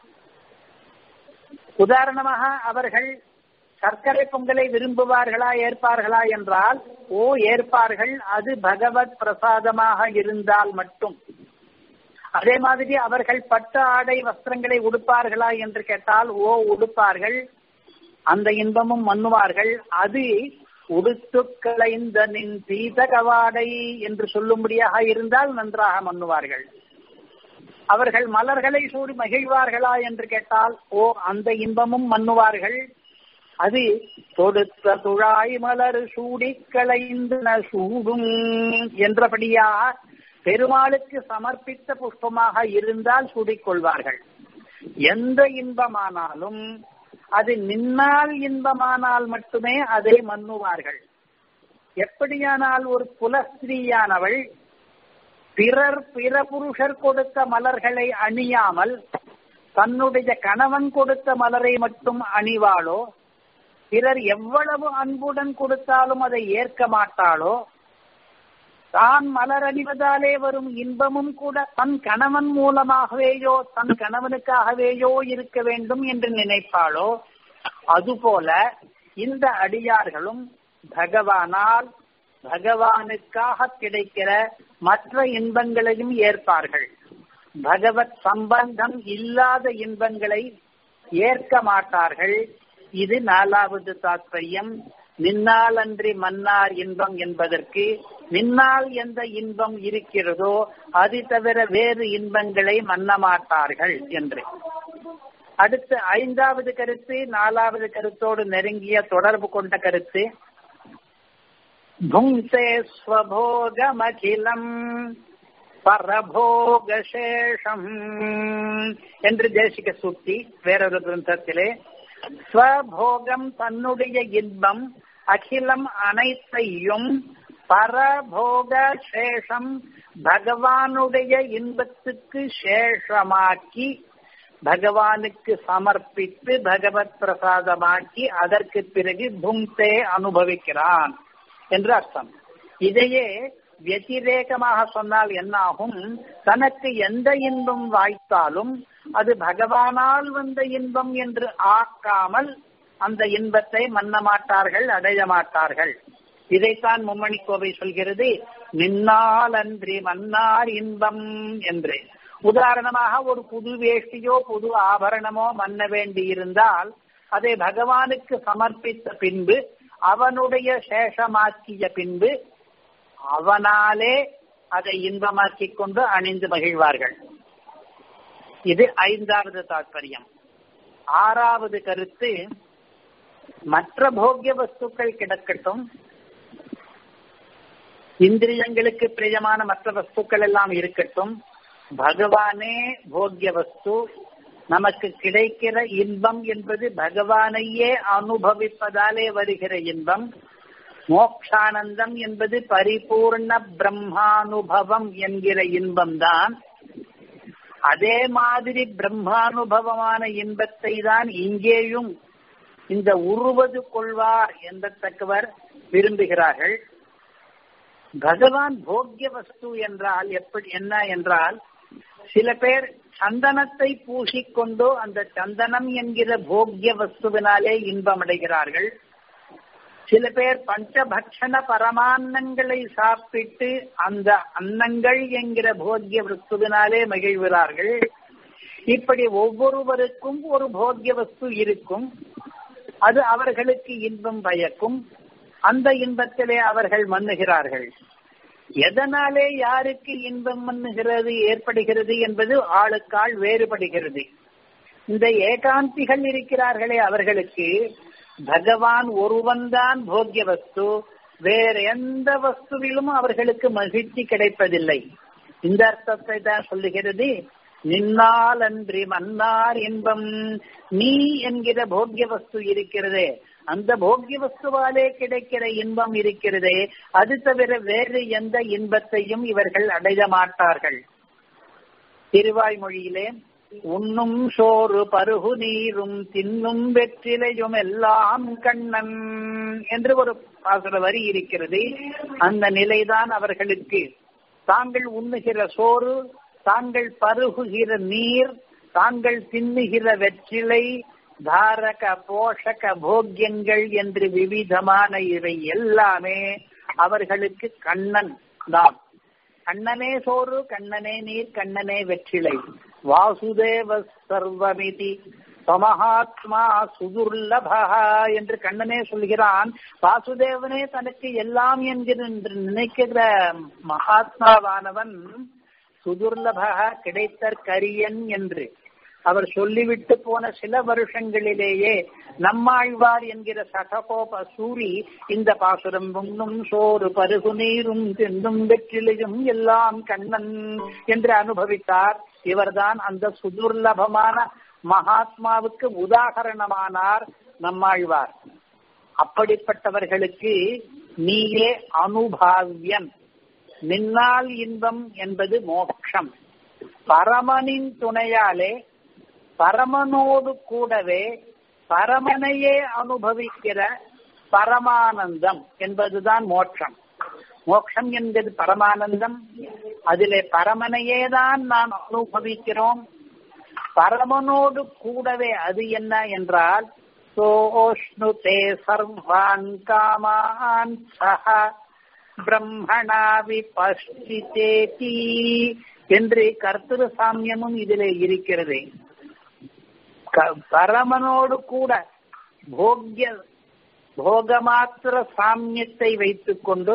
உதாரணமாக அவர்கள் சர்க்கரை பொங்கலை விரும்புவார்களா ஏற்பார்களா என்றால் ஓ ஏற்பார்கள் அது பகவத் பிரசாதமாக இருந்தால் மட்டும் அதே மாதிரி அவர்கள் பட்டு ஆடை வஸ்திரங்களை உடுப்பார்களா என்று கேட்டால் ஓ உடுப்பார்கள் அந்த இன்பமும் மன்னுவார்கள் அது உடுத்து களைந்த நின் பீதகவாடை என்று சொல்லும்படியாக இருந்தால் நன்றாக மன்னுவார்கள் அவர்கள் மலர்களை சூடி மகிழ்வார்களா என்று கேட்டால் ஓ அந்த இன்பமும் மன்னுவார்கள் அது தொடுத்த துழாய் மலர் சூடி களைந்து சூடும் என்றபடியா பெருமாளுக்கு சமர்ப்பித்த புஷ்பமாக இருந்தால் சூடிக்கொள்வார்கள் எந்த இன்பமானாலும் அது நின்னால் இன்பமானால் மட்டுமே அதை மன்னுவார்கள் எப்படியானால் ஒரு புலஸ்திரீயானவள் பிறர் பிற புருஷர் கொடுத்த மலர்களை அணியாமல் தன்னுடைய கணவன் கொடுத்த மலரை மட்டும் அணிவாளோ பிறர் எவ்வளவு அன்புடன் கொடுத்தாலும் அதை ஏற்க மாட்டாளோ தான் மலர் அணிவதாலே வரும் இன்பமும் கூட தன் கணவன் மூலமாகவேயோ தன் கணவனுக்காகவேயோ இருக்க வேண்டும் என்று நினைப்பாளோ அதுபோல இந்த அடியார்களும் பகவானால் பகவானுக்காக கிடைக்கிற மற்ற இன்பங்களையும் ஏற்பார்கள் பகவத் சம்பந்தம் இல்லாத இன்பங்களை ஏற்க மாட்டார்கள் இது நாலாவது தாத்பரியம் நின்னால் அன்றி மன்னார் இன்பம் என்பதற்கு நின்னால் எந்த இன்பம் இருக்கிறதோ அது தவிர வேறு இன்பங்களை மன்ன மாட்டார்கள் என்று அடுத்து ஐந்தாவது கருத்து நாலாவது கருத்தோடு நெருங்கிய தொடர்பு கொண்ட கருத்து புங்சே ஸ்வபோகமகிலம் பரபோகசேஷம் என்று தேசிக சூக்தி வேறொரு கிரந்தத்திலே ஸ்வபோகம் தன்னுடைய இன்பம் அகிலம் அனைத்தையும் பரபோக சேஷம் பகவானுடைய இன்பத்துக்கு சேஷமாக்கி பகவானுக்கு சமர்ப்பித்து பகவத் பிரசாதமாக்கி அதற்கு பிறகு பும்தே அனுபவிக்கிறான் என்று அர்த்தம் இதையே வத்திரேகமாக சொன்னால் என்னாகும் தனக்கு எந்த இன்பம் வாய்த்தாலும் அது பகவானால் வந்த இன்பம் என்று ஆக்காமல் அந்த இன்பத்தை மன்ன மாட்டார்கள் அடைய மாட்டார்கள் இதைத்தான் மும்மணி கோவை சொல்கிறது நின்னால் அன்றி மன்னார் இன்பம் என்று உதாரணமாக ஒரு புது வேஷ்டியோ புது ஆபரணமோ மன்ன வேண்டி இருந்தால் அதை பகவானுக்கு சமர்ப்பித்த பின்பு அவனுடைய சேஷமாக்கிய பின்பு அவனாலே அதை இன்பமாக்கிக் கொண்டு அணிந்து மகிழ்வார்கள் இது ஐந்தாவது தாற்பயம் ஆறாவது கருத்து மற்ற போக்கிய வஸ்துக்கள் கிடக்கட்டும் இந்திரியங்களுக்கு பிரியமான மற்ற வஸ்துக்கள் எல்லாம் இருக்கட்டும் பகவானே போக்கிய வஸ்து நமக்கு கிடைக்கிற இன்பம் என்பது பகவானையே அனுபவிப்பதாலே வருகிற இன்பம் மோக்ஷானந்தம் என்பது பரிபூர்ண பிரம்மானுபவம் என்கிற இன்பம்தான் அதே மாதிரி பிரம்மானுபவமான இன்பத்தை தான் இங்கேயும் இந்த உருவது கொள்வார் என்றத்தக்கவர் விரும்புகிறார்கள் பகவான் போக்கிய வஸ்து என்றால் எப்படி என்ன என்றால் சில பேர் சந்தனத்தை பூசிக்கொண்டு அந்த சந்தனம் என்கிற போக்கிய வஸ்துவினாலே இன்பம் அடைகிறார்கள் சில பேர் பஞ்சபக்ஷண பரமான்னங்களை சாப்பிட்டு அந்த அன்னங்கள் என்கிற போக்கிய வஸ்துவினாலே மகிழ்கிறார்கள் இப்படி ஒவ்வொருவருக்கும் ஒரு போக்கிய வஸ்து இருக்கும் அது அவர்களுக்கு இன்பம் பயக்கும் அந்த இன்பத்திலே அவர்கள் மன்னுகிறார்கள் எதனாலே யாருக்கு இன்பம் மன்னுகிறது ஏற்படுகிறது என்பது ஆளுக்காள் வேறுபடுகிறது இந்த ஏகாந்திகள் இருக்கிறார்களே அவர்களுக்கு பகவான் ஒருவன்தான் போக்கிய வஸ்து வேற எந்த வஸ்துவிலும் அவர்களுக்கு மகிழ்ச்சி கிடைப்பதில்லை இந்த அர்த்தத்தை தான் சொல்லுகிறது நின்னால் அன்றி மன்னார் இன்பம் நீ என்கிற போக்கிய வஸ்து இருக்கிறதே அந்த போக்கிய வஸ்துவாலே கிடைக்கிற இன்பம் இருக்கிறதே அது தவிர வேறு எந்த இன்பத்தையும் இவர்கள் அடைய மாட்டார்கள் திருவாய்மொழியிலே உண்ணும் சோறு பருகு நீரும் தின்னும் வெற்றிலையும் எல்லாம் கண்ணன் என்று ஒரு பாசுர வரி இருக்கிறது அந்த நிலைதான் அவர்களுக்கு தாங்கள் உண்ணுகிற சோறு தாங்கள் பருகுகிற நீர் தாங்கள் தின்னுகிற வெற்றிலை தாரக போஷக போக்கியங்கள் என்று விவிதமான இவை எல்லாமே அவர்களுக்கு கண்ணன் தான் கண்ணனே சோறு கண்ணனே நீர் கண்ணனே வெற்றிலை வாசுதேவ சர்வமிதி சமஹாத்மா சுதுர்லபா என்று கண்ணனே சொல்கிறான் வாசுதேவனே தனக்கு எல்லாம் என்கிற நினைக்கிற மகாத்மாவானவன் சுதுர்லபா கிடைத்தற்கரியன் என்று அவர் சொல்லிவிட்டு போன சில வருஷங்களிலேயே நம்மாழ்வார் என்கிற சககோப சூரி இந்த பாசுரம் உண்ணும் சோறு பருகு நீரும் தின்னும் வெற்றிலையும் எல்லாம் கண்ணன் என்று அனுபவித்தார் இவர்தான் அந்த சுதுர்லபமான மகாத்மாவுக்கு உதாகரணமானார் நம்மாழ்வார் அப்படிப்பட்டவர்களுக்கு நீயே அனுபாவியன் நின்னால் இன்பம் என்பது மோட்சம் பரமனின் துணையாலே பரமனோடு கூடவே பரமனையே அனுபவிக்கிற பரமானந்தம் என்பதுதான் மோட்சம் மோட்சம் என்பது பரமானந்தம் அதிலே பரமனையே தான் நாம் அனுபவிக்கிறோம் பரமனோடு கூடவே அது என்ன என்றால் சோஷ்ணுதே சர்வான் காமான் சஹ பிரம்மணா விபஷ்டிதேதி என்று கர்த்தரு சாமியமும் இதிலே இருக்கிறது பரமனோடு கூட போக்கிய போகமாத்திர சாமியத்தை வைத்துக் கொண்டு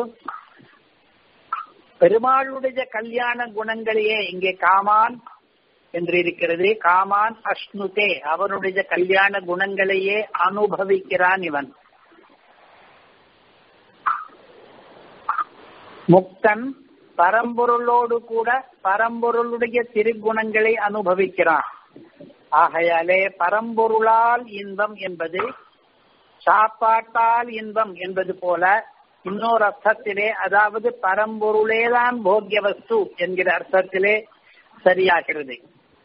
பெருமாளுடைய கல்யாண குணங்களையே இங்கே காமான் என்று இருக்கிறது காமான் அஷ்ணுதே அவனுடைய கல்யாண குணங்களையே அனுபவிக்கிறான் இவன் முக்தன் பரம்பொருளோடு கூட பரம்பொருளுடைய திருக்குணங்களை அனுபவிக்கிறான் ஆகையாலே பரம்பொருளால் இன்பம் என்பது சாப்பாட்டால் இன்பம் என்பது போல இன்னொரு அர்த்தத்திலே அதாவது பரம்பொருளேதான் போக்கிய வஸ்து என்கிற அர்த்தத்திலே சரியாகிறது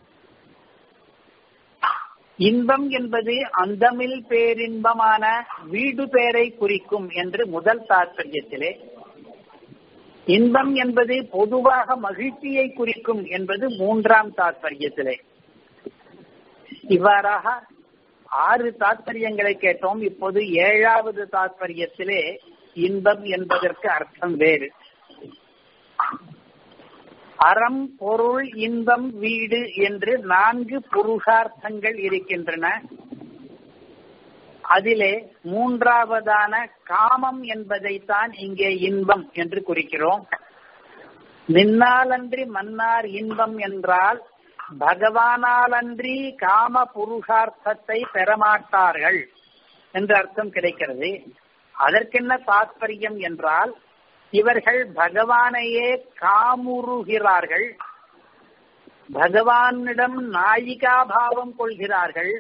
இன்பம் என்பது அந்தமில் பேரின்பமான வீடு பேரை குறிக்கும் என்று முதல் தாற்பயத்திலே இன்பம் என்பது பொதுவாக மகிழ்ச்சியை குறிக்கும் என்பது மூன்றாம் தாற்பயத்திலே இவ்வாறாக ஆறு தாற்பயங்களை கேட்டோம் இப்போது ஏழாவது தாற்பயத்திலே இன்பம் என்பதற்கு அர்த்தம் வேறு அறம் பொருள் இன்பம் வீடு என்று நான்கு புருஷார்த்தங்கள் இருக்கின்றன அதிலே மூன்றாவதான காமம் என்பதைத்தான் இங்கே இன்பம் என்று குறிக்கிறோம் நின்னாலன்றி மன்னார் இன்பம் என்றால் பகவானாலன்றி காம புருஷார்த்தத்தை பெறமாட்டார்கள் என்ற அர்த்தம் கிடைக்கிறது அதற்கென்ன தாற்பயம் என்றால் இவர்கள் பகவானையே காமுறுகிறார்கள் பகவானிடம் நாயிகாபாவம் கொள்கிறார்கள்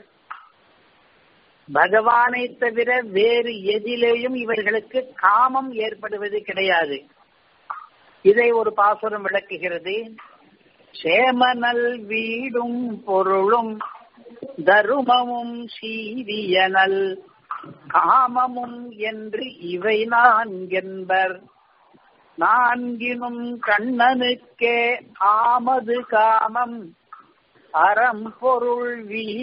பகவானை தவிர வேறு எதிலேயும் இவர்களுக்கு காமம் ஏற்படுவது கிடையாது இதை ஒரு பாசுரம் விளக்குகிறது சேமனல் வீடும் பொருளும் தருமமும் சீரியனல் காமமும் என்று இவை நான்கென்பர் நான்கினும் கண்ணனுக்கே ஆமது காமம் அறம் பொருள்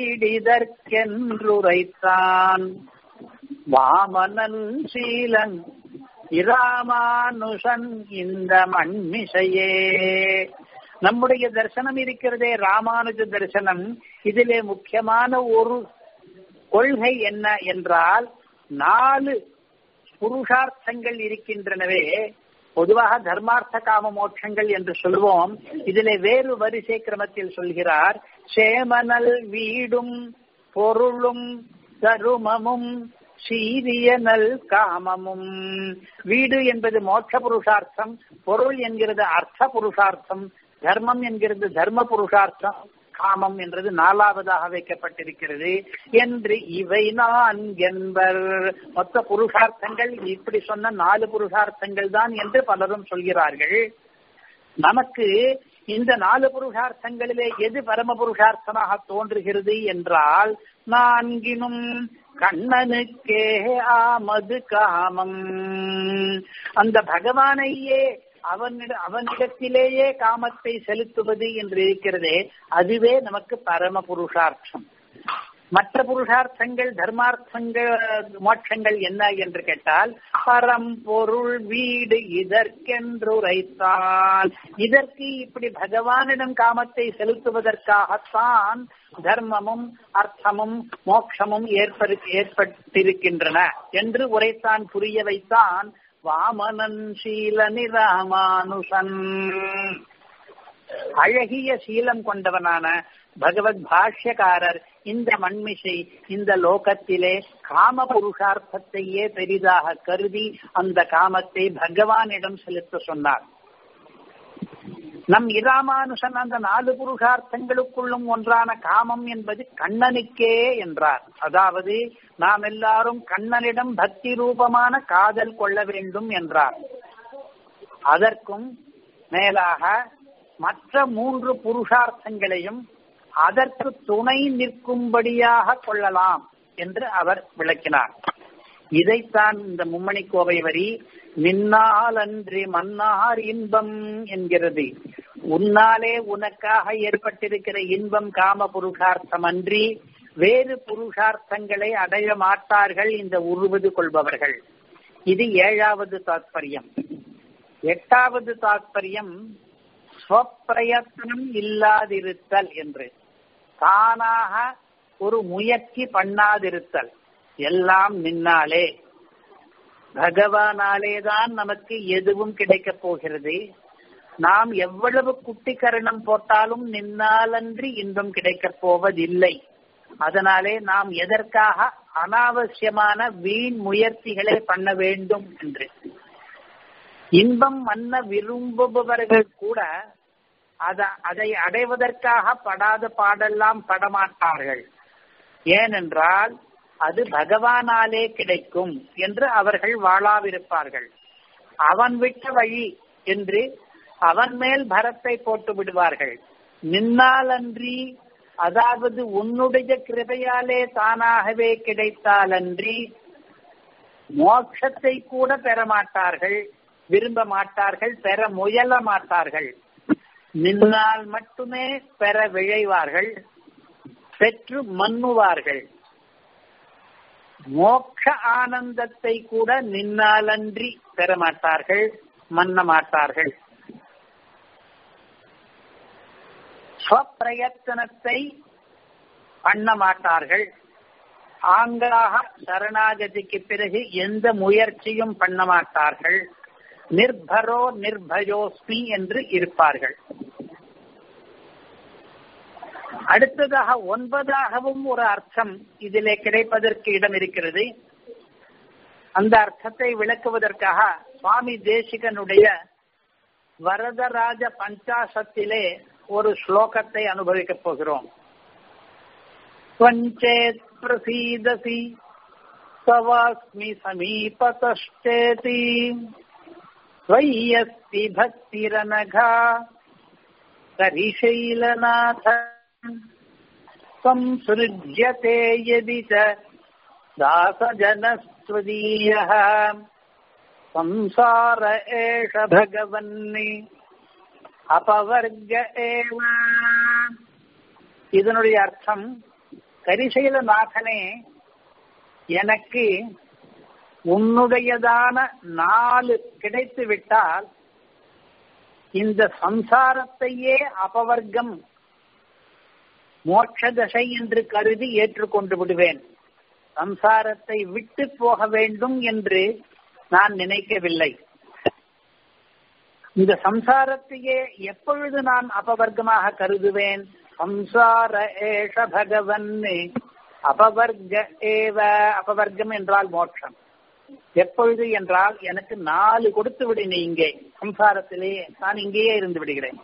வீடிதற்கென்றுரைத்தான் வாமனன் சீலன் இராமானுஷன் இந்த மண்மிசையே நம்முடைய தரிசனம் இருக்கிறதே ராமானுஜ தரிசனம் இதிலே முக்கியமான ஒரு கொள்கை என்ன என்றால் நாலு புருஷார்த்தங்கள் இருக்கின்றனவே பொதுவாக தர்மார்த்த காம மோட்சங்கள் என்று சொல்வோம் இதிலே வேறு வரிசை கிரமத்தில் சொல்கிறார் சேமனல் வீடும் பொருளும் தருமமும் சீரியனல் காமமும் வீடு என்பது மோட்ச புருஷார்த்தம் பொருள் என்கிறது அர்த்த புருஷார்த்தம் தர்மம் என்கிறது தர்ம புருஷார்த்தம் காமம் என்றது நாலாவதாக வைக்கப்பட்டிருக்கிறது என்று இவை நான் என்பர் மொத்த புருஷார்த்தங்கள் இப்படி சொன்ன நாலு புருஷார்த்தங்கள் தான் என்று பலரும் சொல்கிறார்கள் நமக்கு இந்த நாலு புருஷார்த்தங்களிலே எது பரம புருஷார்த்தமாக தோன்றுகிறது என்றால் நான்கினும் கண்ணனுக்கே ஆமது காமம் அந்த பகவானையே அவனிட அவனிடத்திலேயே காமத்தை செலுத்துவது என்று இருக்கிறதே அதுவே நமக்கு பரம புருஷார்த்தம் மற்ற புருஷார்த்தங்கள் தர்மார்த்தங்கள் மோட்சங்கள் என்ன என்று கேட்டால் பரம்பொருள் வீடு இதற்கென்றுரைத்தான் இதற்கு இப்படி பகவானிடம் காமத்தை செலுத்துவதற்காகத்தான் தர்மமும் அர்த்தமும் மோட்சமும் ஏற்படு ஏற்பட்டிருக்கின்றன என்று உரைத்தான் புரிய வைத்தான் வாமனன் சீலனி ராமானுஷன் அழகிய சீலம் கொண்டவனான பகவத் பாஷ்யக்காரர் இந்த மண்மிசை இந்த லோகத்திலே காம புருஷார்த்தத்தையே பெரிதாக கருதி அந்த காமத்தை பகவானிடம் செலுத்த சொன்னார் நம் இராமானுஷன் அந்த நாலு புருஷார்த்தங்களுக்குள்ளும் ஒன்றான காமம் என்பது கண்ணனுக்கே என்றார் அதாவது நாம் எல்லாரும் கண்ணனிடம் பக்தி ரூபமான காதல் கொள்ள வேண்டும் என்றார் அதற்கும் மேலாக மற்ற மூன்று புருஷார்த்தங்களையும் அதற்கு துணை நிற்கும்படியாக கொள்ளலாம் என்று அவர் விளக்கினார் இதைத்தான் இந்த மும்மணி கோவை வரி நின்னால் அன்றி மன்னார் இன்பம் என்கிறது உன்னாலே உனக்காக ஏற்பட்டிருக்கிற இன்பம் காம புருஷார்த்தம் அன்றி வேறு புருஷார்த்தங்களை அடைய மாட்டார்கள் இந்த உருவது கொள்பவர்கள் இது ஏழாவது தாத்பரியம் எட்டாவது தாத்பரியம் ஸ்வப்பிரயத்தனம் இல்லாதிருத்தல் என்று தானாக ஒரு முயற்சி பண்ணாதிருத்தல் எல்லாம் நின்னாலே பகவானாலே தான் நமக்கு எதுவும் கிடைக்கப் போகிறது நாம் எவ்வளவு குட்டிக்கரணம் போட்டாலும் நின்னாலன்றி இன்பம் கிடைக்கப் போவதில்லை அதனாலே நாம் எதற்காக அனாவசியமான வீண் முயற்சிகளை பண்ண வேண்டும் என்று இன்பம் மன்ன விரும்புபவர்கள் கூட அத அதை அடைவதற்காக படாத பாடெல்லாம் படமாட்டார்கள் ஏனென்றால் அது பகவானாலே கிடைக்கும் என்று அவர்கள் வாழாவிருப்பார்கள் அவன் விட்ட வழி என்று அவன் மேல் பரத்தை போட்டு விடுவார்கள் நின்னாலன்றி அதாவது உன்னுடைய கிருபையாலே தானாகவே கிடைத்தாலன்றி மோட்சத்தை கூட பெற மாட்டார்கள் விரும்ப மாட்டார்கள் பெற முயல மாட்டார்கள் நின்னால் மட்டுமே பெற விழைவார்கள் பெற்று மன்னுவார்கள் மோட்ச ஆனந்தத்தை கூட நின்னாலன்றி பெற மாட்டார்கள் மன்ன மாட்டார்கள் ஸ்வப்பிரயத்தனத்தை பண்ண மாட்டார்கள் ஆங்காக சரணாகதிக்கு பிறகு எந்த முயற்சியும் பண்ண மாட்டார்கள் நிர்பரோ நிர்பயோஸ்மி என்று இருப்பார்கள் அடுத்ததாக ஒன்பதாகவும் ஒரு அர்த்தம் இதிலே கிடைப்பதற்கு இடம் இருக்கிறது அந்த அர்த்தத்தை விளக்குவதற்காக சுவாமி தேசிகனுடைய வரதராஜ பஞ்சாசத்திலே ஒரு ஸ்லோகத்தை அனுபவிக்கப் போகிறோம் त्वञ्चेत् प्रसीदसि तवास्मि समीपतश्चेति त्वय्यस्ति भक्तिरनघा करिशैलनाथ संसृज्यते यदि च दासजनस्त्वदीयः संसार एष भगवन्नि अपवर्ग एव இதனுடைய அர்த்தம் கரிசைலநாதனே எனக்கு உன்னுடையதான நாலு கிடைத்து விட்டால் இந்த சம்சாரத்தையே அபவர்க்கம் மோட்சதசை என்று கருதி ஏற்றுக்கொண்டு விடுவேன் சம்சாரத்தை விட்டு போக வேண்டும் என்று நான் நினைக்கவில்லை இந்த சம்சாரத்தையே எப்பொழுது நான் அபவர்க்கமாக கருதுவேன் சம்சார ஏஷ பகவன் அபவர்க ஏவ அபவர்க்கம் என்றால் மோட்சம் எப்பொழுது என்றால் எனக்கு நாலு கொடுத்து விடு நீ இங்கே சம்சாரத்திலே நான் இங்கேயே இருந்து விடுகிறேன்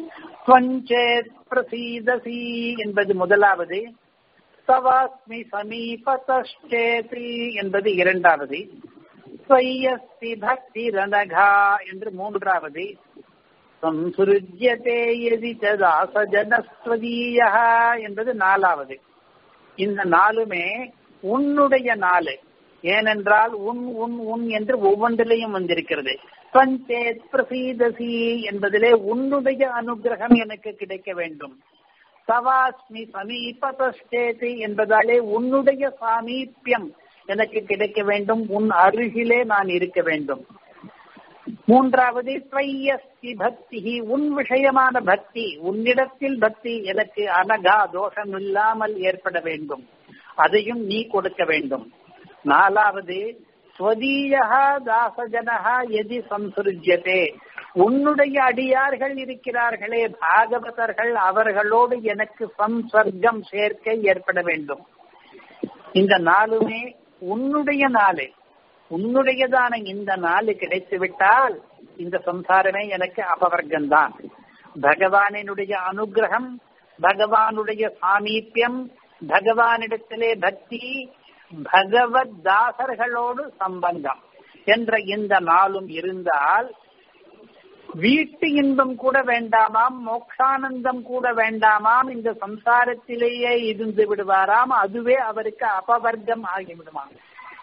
பிரசீதசி என்பது முதலாவது சவாஸ்மி சமீபதேதி என்பது இரண்டாவது ஸ்வயஸ்தி பக்தி ரணகா என்று மூன்றாவது சம்சுருஜ்யதே எதி தாசஜனஸ்வதீய என்பது நாலாவது இந்த நாலுமே உன்னுடைய நாலு ஏனென்றால் உன் உன் உன் என்று ஒவ்வொன்றிலையும் வந்திருக்கிறது பஞ்சேத் பிரசீதசி என்பதிலே உன்னுடைய அனுகிரகம் எனக்கு கிடைக்க வேண்டும் சவாஸ்மி சமீபதேதி என்பதாலே உன்னுடைய சாமீப்பியம் எனக்கு கிடைக்க வேண்டும் உன் அருகிலே நான் இருக்க வேண்டும் மூன்றாவது ஸ்வயஸ்தி பக்தி உன் விஷயமான பக்தி உன்னிடத்தில் பக்தி எனக்கு அனகா தோஷம் இல்லாமல் ஏற்பட வேண்டும் அதையும் நீ கொடுக்க வேண்டும் நாலாவது ஸ்வதீயா தாசஜனஹா எதி சம்சுருஜ்யதே உன்னுடைய அடியார்கள் இருக்கிறார்களே பாகவதர்கள் அவர்களோடு எனக்கு சம்சர்க்கம் சேர்க்கை ஏற்பட வேண்டும் இந்த நாளுமே உன்னுடைய நாளு உன்னுடையதான இந்த நாள் கிடைத்து விட்டால் இந்த சம்சாரமே எனக்கு அபவர்க்கம்தான் பகவானினுடைய அனுகிரகம் பகவானுடைய சாமீப்பியம் பகவானிடத்திலே பக்தி பகவத் தாசர்களோடு சம்பந்தம் என்ற இந்த நாளும் இருந்தால் வீட்டு இன்பம் கூட வேண்டாமாம் மோக்ஷானந்தம் கூட வேண்டாமாம் இந்த சம்சாரத்திலேயே இருந்து விடுவாராம் அதுவே அவருக்கு அபவர்க்கம் ஆகிவிடுமாம்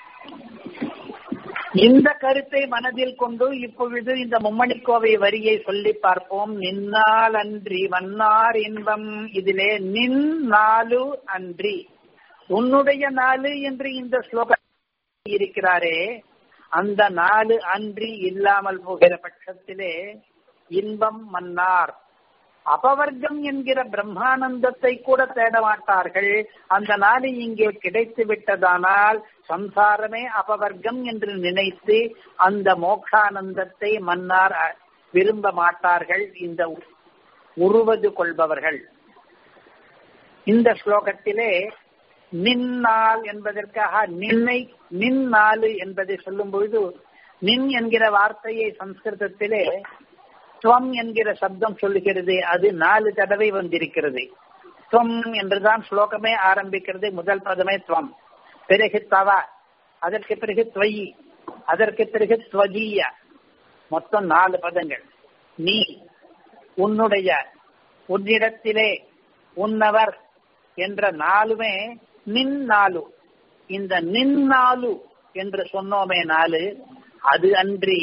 இந்த கருத்தை மனதில் கொண்டு இப்பொழுது இந்த மும்மணிக்கோவை வரியை சொல்லி பார்ப்போம் நின்னால் அன்றி வன்னார் இன்பம் இதிலே நின் நாலு அன்றி உன்னுடைய நாலு என்று இந்த ஸ்லோகம் இருக்கிறாரே அந்த நாலு அன்றி இல்லாமல் போகிற பட்சத்திலே இன்பம் மன்னார் அபவர்க்கம் என்கிற பிரம்மானந்தத்தை கூட தேட மாட்டார்கள் அந்த நாடு இங்கே கிடைத்து விட்டதானால் சம்சாரமே அபவர்க்கம் என்று நினைத்து அந்த மோக்ஷானந்தத்தை மன்னார் விரும்ப மாட்டார்கள் இந்த உருவது கொள்பவர்கள் இந்த ஸ்லோகத்திலே நின்னால் என்பதற்காக நின்னை நின்னாலு என்பதை சொல்லும் பொழுது நின் என்கிற வார்த்தையை சம்ஸ்கிருதத்திலே துவம் என்கிற சப்தம் சொல்லுகிறது அது நாலு தடவை வந்திருக்கிறது துவம் என்றுதான் ஸ்லோகமே ஆரம்பிக்கிறது முதல் பதமே துவம் பிறகு தவ அதற்கு பிறகு துவயி அதற்கு பிறகு துவஜீய மொத்தம் நாலு பதங்கள் நீ உன்னுடைய உன்னிடத்திலே உன்னவர் என்ற நாலுமே நின் நாலு இந்த நின் நாலு என்று சொன்னோமே நாலு அது அன்றி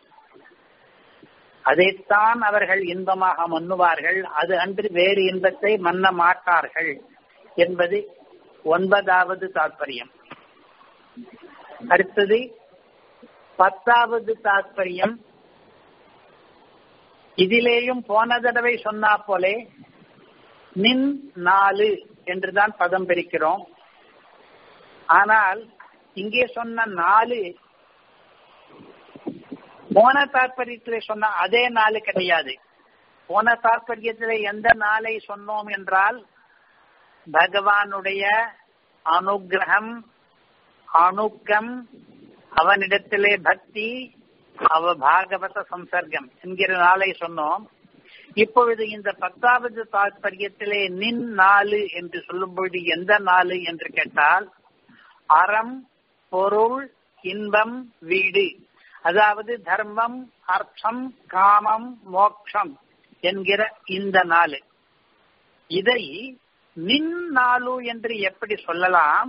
அதைத்தான் அவர்கள் இன்பமாக மன்னுவார்கள் அது அன்று வேறு இன்பத்தை மன்ன மாட்டார்கள் என்பது ஒன்பதாவது தாற்பயம் அடுத்தது பத்தாவது தாற்பயம் இதிலேயும் போன தடவை சொன்னா போலே நின் நாலு என்றுதான் பதம் பிரிக்கிறோம் ஆனால் இங்கே சொன்ன நாலு போன தாற்பயத்திலே சொன்ன அதே நாலு கிடையாது போன தாற்பயத்திலே எந்த நாளை சொன்னோம் என்றால் பகவானுடைய அனுகிரகம் அணுக்கம் அவனிடத்திலே பக்தி அவ பாகவத சம்சர்க்கம் என்கிற நாளை சொன்னோம் இப்பொழுது இந்த பத்தாவது தாற்பயத்திலே நின் நாலு என்று சொல்லும் பொழுது எந்த நாலு என்று கேட்டால் அறம் பொருள் இன்பம் வீடு அதாவது தர்மம் அர்த்தம் காமம் மோக்ஷம் என்கிற இந்த நாலு இதை நின் நாலு என்று எப்படி சொல்லலாம்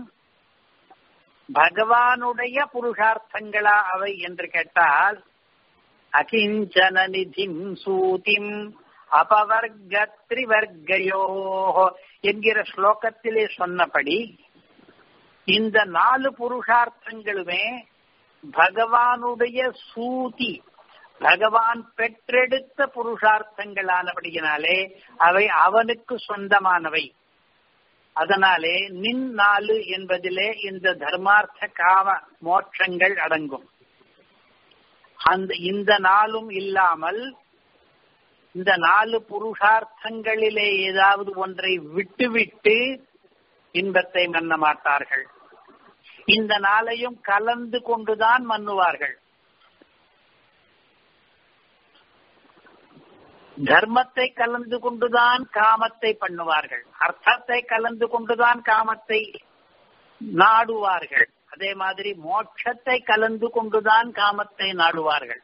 பகவானுடைய புருஷார்த்தங்களா அவை என்று கேட்டால் அகிஞ்சன நிதிம் சூதிம் அபவர்க திரிவர்கையோ என்கிற ஸ்லோகத்திலே சொன்னபடி இந்த நாலு புருஷார்த்தங்களுமே பகவானுடைய சூதி பகவான் பெற்றெடுத்த புருஷார்த்தங்களானபடியினாலே அவை அவனுக்கு சொந்தமானவை அதனாலே நின் நாலு என்பதிலே இந்த தர்மார்த்த காம மோட்சங்கள் அடங்கும் அந்த இந்த நாளும் இல்லாமல் இந்த நாலு புருஷார்த்தங்களிலே ஏதாவது ஒன்றை விட்டுவிட்டு இன்பத்தை மன்ன மாட்டார்கள் இந்த நாளையும் கலந்து கொண்டுதான் மன்னுவார்கள் தர்மத்தை கலந்து கொண்டுதான் காமத்தை பண்ணுவார்கள் அர்த்தத்தை கலந்து கொண்டுதான் காமத்தை நாடுவார்கள் அதே மாதிரி மோட்சத்தை கலந்து கொண்டுதான் காமத்தை நாடுவார்கள்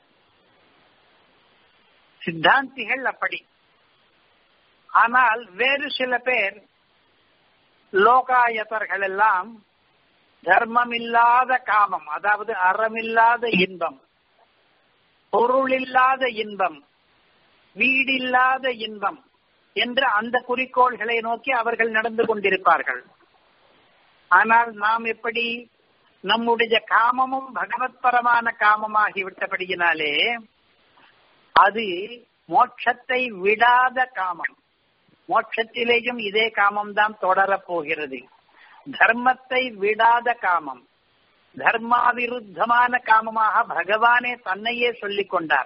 சித்தாந்திகள் அப்படி ஆனால் வேறு சில பேர் லோகாயத்தர்கள் எல்லாம் தர்மம் இல்லாத காமம் அதாவது அறமில்லாத இன்பம் பொருள் இல்லாத இன்பம் வீடில்லாத இன்பம் என்ற அந்த குறிக்கோள்களை நோக்கி அவர்கள் நடந்து கொண்டிருப்பார்கள் ஆனால் நாம் எப்படி நம்முடைய காமமும் பகவத்பரமான காமமாகிவிட்டபடியினாலே அது மோட்சத்தை விடாத காமம் மோட்சத்திலேயும் இதே காமம் தான் தொடரப் போகிறது தர்மத்தை விடாத காமம் தர்மாவிருத்தமான காமமாக பகவானே தன்னையே சொல்லிக் கொண்டார்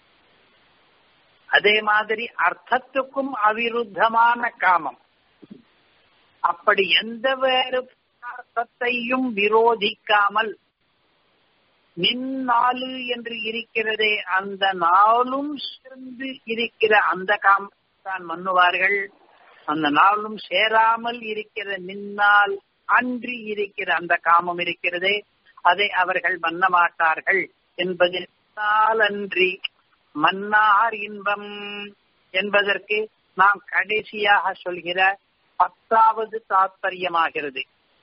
அதே மாதிரி அர்த்தத்துக்கும் அவிருத்தமான காமம் அப்படி எந்த வேறு அர்த்தத்தையும் விரோதிக்காமல் நின்னாலு என்று இருக்கிறதே அந்த நாளும் சேர்ந்து இருக்கிற அந்த காமம் தான் மன்னுவார்கள் அந்த நாளும் சேராமல் இருக்கிற நின்னால் அன்றி இருக்கிற அந்த காமம் இருக்கிறதே அதை அவர்கள் மன்ன மாட்டார்கள் என்பதனால் அன்றி மன்னார் இன்பம் என்பதற்கு நாம் கடைசியாக சொல்கிற பத்தாவது தாத்பரியமாகிறது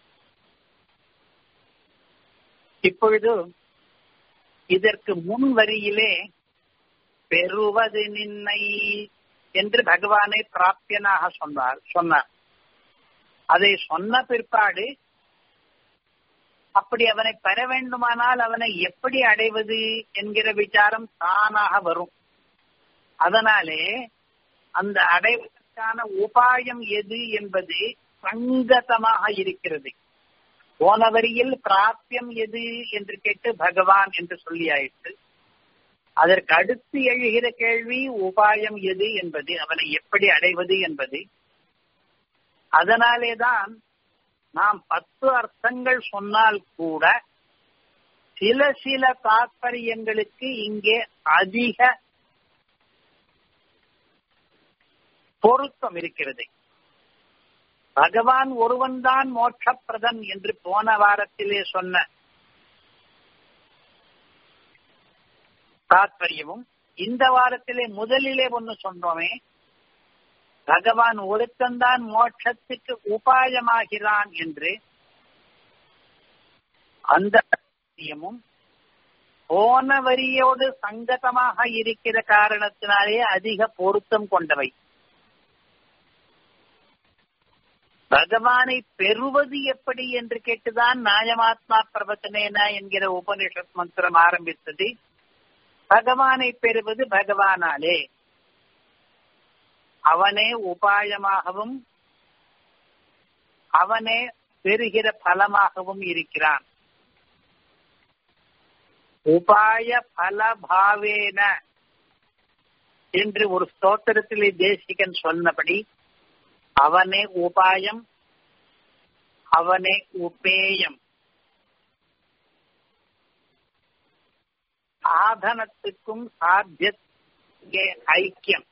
இப்பொழுது இதற்கு முன் வரியிலே பெறுவது நின்னை என்று பகவானை பிராப்தியனாக சொன்னார் சொன்னார் அதை சொன்ன பிற்பாடு அப்படி அவனை பெற வேண்டுமானால் அவனை எப்படி அடைவது என்கிற விசாரம் தானாக வரும் அதனாலே அந்த அடைவதற்கான உபாயம் எது என்பது சங்கதமாக இருக்கிறது போன வரியில் பிராப்தியம் எது என்று கேட்டு பகவான் என்று சொல்லியாயிற்று அதற்கு அடுத்து எழுகிற கேள்வி உபாயம் எது என்பது அவனை எப்படி அடைவது என்பது அதனாலேதான் நாம் பத்து அர்த்தங்கள் சொன்னால் கூட சில சில தாற்பயங்களுக்கு இங்கே அதிக பொருத்தம் இருக்கிறது பகவான் ஒருவன்தான் மோட்சப்பிரதன் என்று போன வாரத்திலே சொன்ன தாற்பயமும் இந்த வாரத்திலே முதலிலே ஒன்னு சொன்னோமே பகவான் ஒருத்தந்தான் மோட்சத்துக்கு உபாயமாகிறான் என்று அந்த சத்தியமும் போன வரியோடு சங்கதமாக இருக்கிற காரணத்தினாலே அதிக பொருத்தம் கொண்டவை பகவானை பெறுவது எப்படி என்று கேட்டுதான் நாயமாத்மா பிரவச்சனேன என்கிற உபனிஷத் மந்திரம் ஆரம்பித்தது பகவானை பெறுவது பகவானாலே அவனே உபாயமாகவும் அவனே பெறுகிற பலமாகவும் இருக்கிறான் உபாய பலபாவேன என்று ஒரு ஸ்தோத்திரத்திலே தேசிகன் சொன்னபடி அவனே உபாயம் அவனே உபேயம் சாதனத்துக்கும் சாத்திய ஐக்கியம்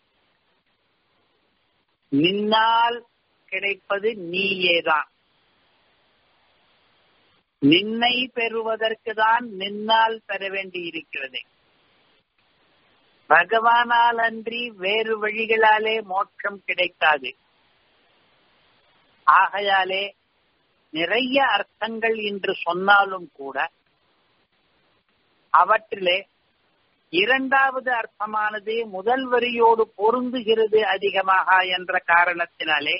நின்னால் கிடைப்பது நீயேதான் நின்னை பெறுவதற்கு தான் நின்னால் பெற வேண்டி இருக்கிறது பகவானால் அன்றி வேறு வழிகளாலே மோட்சம் கிடைக்காது ஆகையாலே நிறைய அர்த்தங்கள் என்று சொன்னாலும் கூட அவற்றிலே இரண்டாவது அர்த்தமானது முதல் வரியோடு பொருந்துகிறது அதிகமாக என்ற காரணத்தினாலே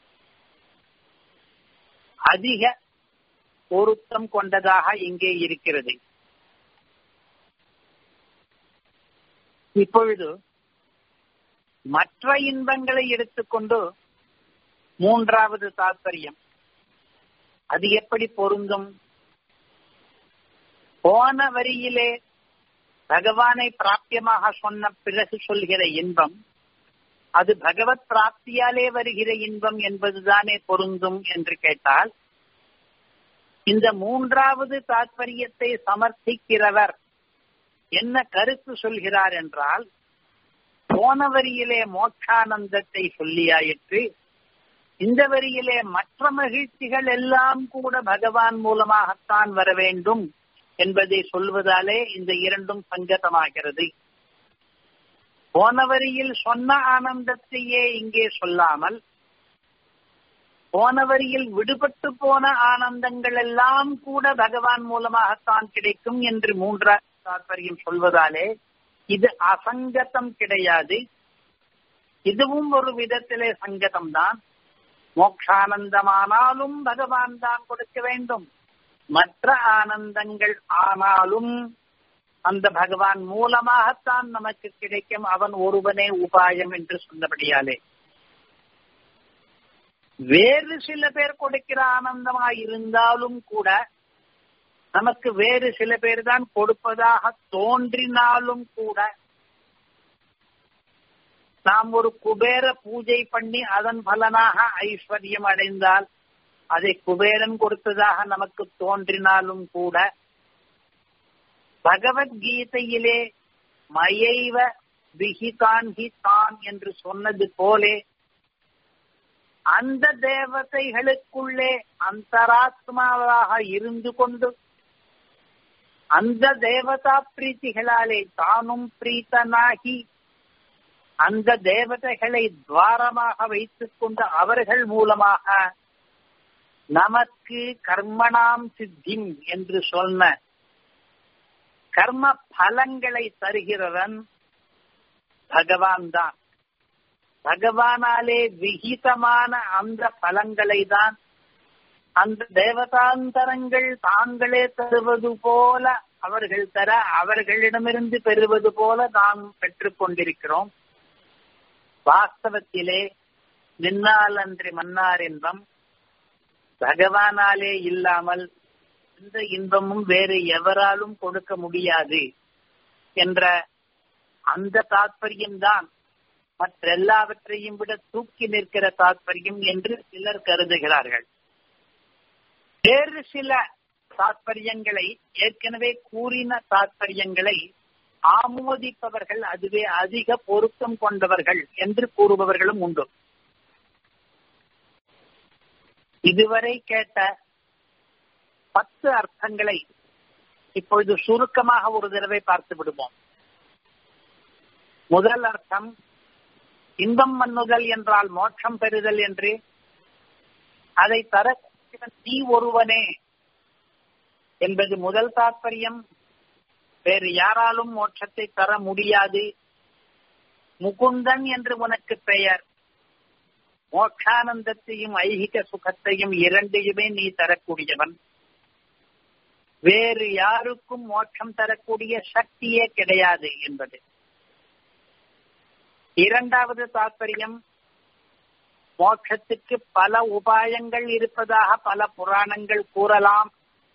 அதிக பொருத்தம் கொண்டதாக இங்கே இருக்கிறது இப்பொழுது மற்ற இன்பங்களை எடுத்துக்கொண்டு மூன்றாவது தாற்பயம் அது எப்படி பொருந்தும் போன வரியிலே பகவானை பிராப்தியமாக சொன்ன பிறகு சொல்கிற இன்பம் அது பகவத் பிராப்தியாலே வருகிற இன்பம் என்பதுதானே பொருந்தும் என்று கேட்டால் இந்த மூன்றாவது தாற்பயத்தை சமர்ப்பிக்கிறவர் என்ன கருத்து சொல்கிறார் என்றால் போன வரியிலே மோட்சானந்தத்தை சொல்லியாயிற்று இந்த வரியிலே மற்ற மகிழ்ச்சிகள் எல்லாம் கூட பகவான் மூலமாகத்தான் வர வேண்டும் என்பதை சொல்வதாலே இந்த இரண்டும் சங்கதமாகிறது போன வரியில் சொன்ன ஆனந்தத்தையே இங்கே சொல்லாமல் போன வரியில் விடுபட்டு போன ஆனந்தங்கள் எல்லாம் கூட பகவான் மூலமாகத்தான் கிடைக்கும் என்று மூன்றாவது தாற்பயம் சொல்வதாலே இது அசங்கதம் கிடையாது இதுவும் ஒரு விதத்திலே சங்கதம் தான் மோக்ஷானந்தமானாலும் பகவான் தான் கொடுக்க வேண்டும் மற்ற ஆனந்தங்கள் ஆனாலும் அந்த பகவான் மூலமாகத்தான் நமக்கு கிடைக்கும் அவன் ஒருவனே உபாயம் என்று சொன்னபடியாலே வேறு சில பேர் கொடுக்கிற ஆனந்தமாய் இருந்தாலும் கூட நமக்கு வேறு சில பேர் தான் கொடுப்பதாக தோன்றினாலும் கூட நாம் ஒரு குபேர பூஜை பண்ணி அதன் பலனாக ஐஸ்வர்யம் அடைந்தால் அதை குபேரன் கொடுத்ததாக நமக்கு தோன்றினாலும் கூட பகவத்கீதையிலே மயைவ விஹிதான் ஹி தான் என்று சொன்னது போலே அந்த தேவதைகளுக்குள்ளே அந்தராத்மாவாக இருந்து கொண்டு அந்த தேவதா பிரீத்திகளாலே தானும் பிரீத்தனாகி அந்த தேவதைகளை துவாரமாக வைத்துக் கொண்டு அவர்கள் மூலமாக நமக்கு கர்மணாம் சித்திம் என்று சொன்ன கர்ம பலங்களை தருகிறவன் பகவான் தான் பகவானாலே விகிதமான அந்த பலங்களை தான் அந்த தேவதாந்தரங்கள் தாங்களே தருவது போல அவர்கள் தர அவர்களிடமிருந்து பெறுவது போல நாம் பெற்றுக் கொண்டிருக்கிறோம் வாஸ்தவத்திலே நின்னால் அன்றி மன்னார் இன்பம் பகவானாலே இல்லாமல் எந்த இன்பமும் வேறு எவராலும் கொடுக்க முடியாது என்ற அந்த தாற்பயம்தான் மற்றெல்லாவற்றையும் விட தூக்கி நிற்கிற தாற்பயம் என்று சிலர் கருதுகிறார்கள் வேறு சில தாற்பயங்களை ஏற்கனவே கூறின தாற்பயங்களை ஆமோதிப்பவர்கள் அதுவே அதிக பொருத்தம் கொண்டவர்கள் என்று கூறுபவர்களும் உண்டு இதுவரை கேட்ட பத்து அர்த்தங்களை இப்பொழுது சுருக்கமாக ஒரு தடவை பார்த்து விடுவோம் முதல் அர்த்தம் இன்பம் மன்னுதல் என்றால் மோட்சம் பெறுதல் என்று அதை தர நீ ஒருவனே என்பது முதல் தாற்பயம் வேறு யாராலும் மோட்சத்தை தர முடியாது முகுந்தன் என்று உனக்கு பெயர் மோட்சானந்தத்தையும் ஐகிக சுகத்தையும் இரண்டையுமே நீ தரக்கூடியவன் வேறு யாருக்கும் மோட்சம் தரக்கூடிய சக்தியே கிடையாது என்பது இரண்டாவது தாற்பயம் மோட்சத்துக்கு பல உபாயங்கள் இருப்பதாக பல புராணங்கள் கூறலாம்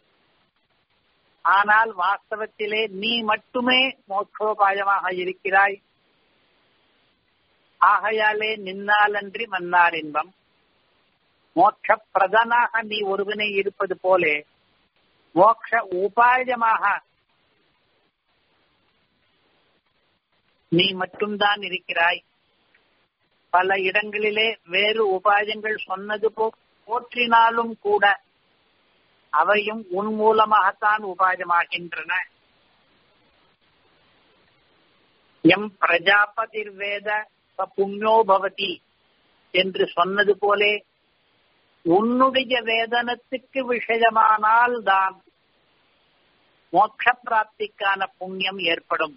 ஆனால் வாஸ்தவத்திலே நீ மட்டுமே மோட்சோபாயமாக இருக்கிறாய் ஆகையாலே நின்னாலன்றி மன்னார் இன்பம் மோட்ச பிரதனாக நீ ஒருவனே இருப்பது போலே மோட்ச உபாயமாக நீ மட்டும்தான் இருக்கிறாய் பல இடங்களிலே வேறு உபாயங்கள் சொன்னது போ போற்றினாலும் கூட அவையும் உன் மூலமாகத்தான் உபாயமாகின்றன எம் பிரஜாபதிர் வேத புண்ணியோ பவதி என்று சொன்னது போலே உன்னுடைய வேதனத்துக்கு விஷயமானால் தான் மோட்ச பிராப்திக்கான புண்ணியம் ஏற்படும்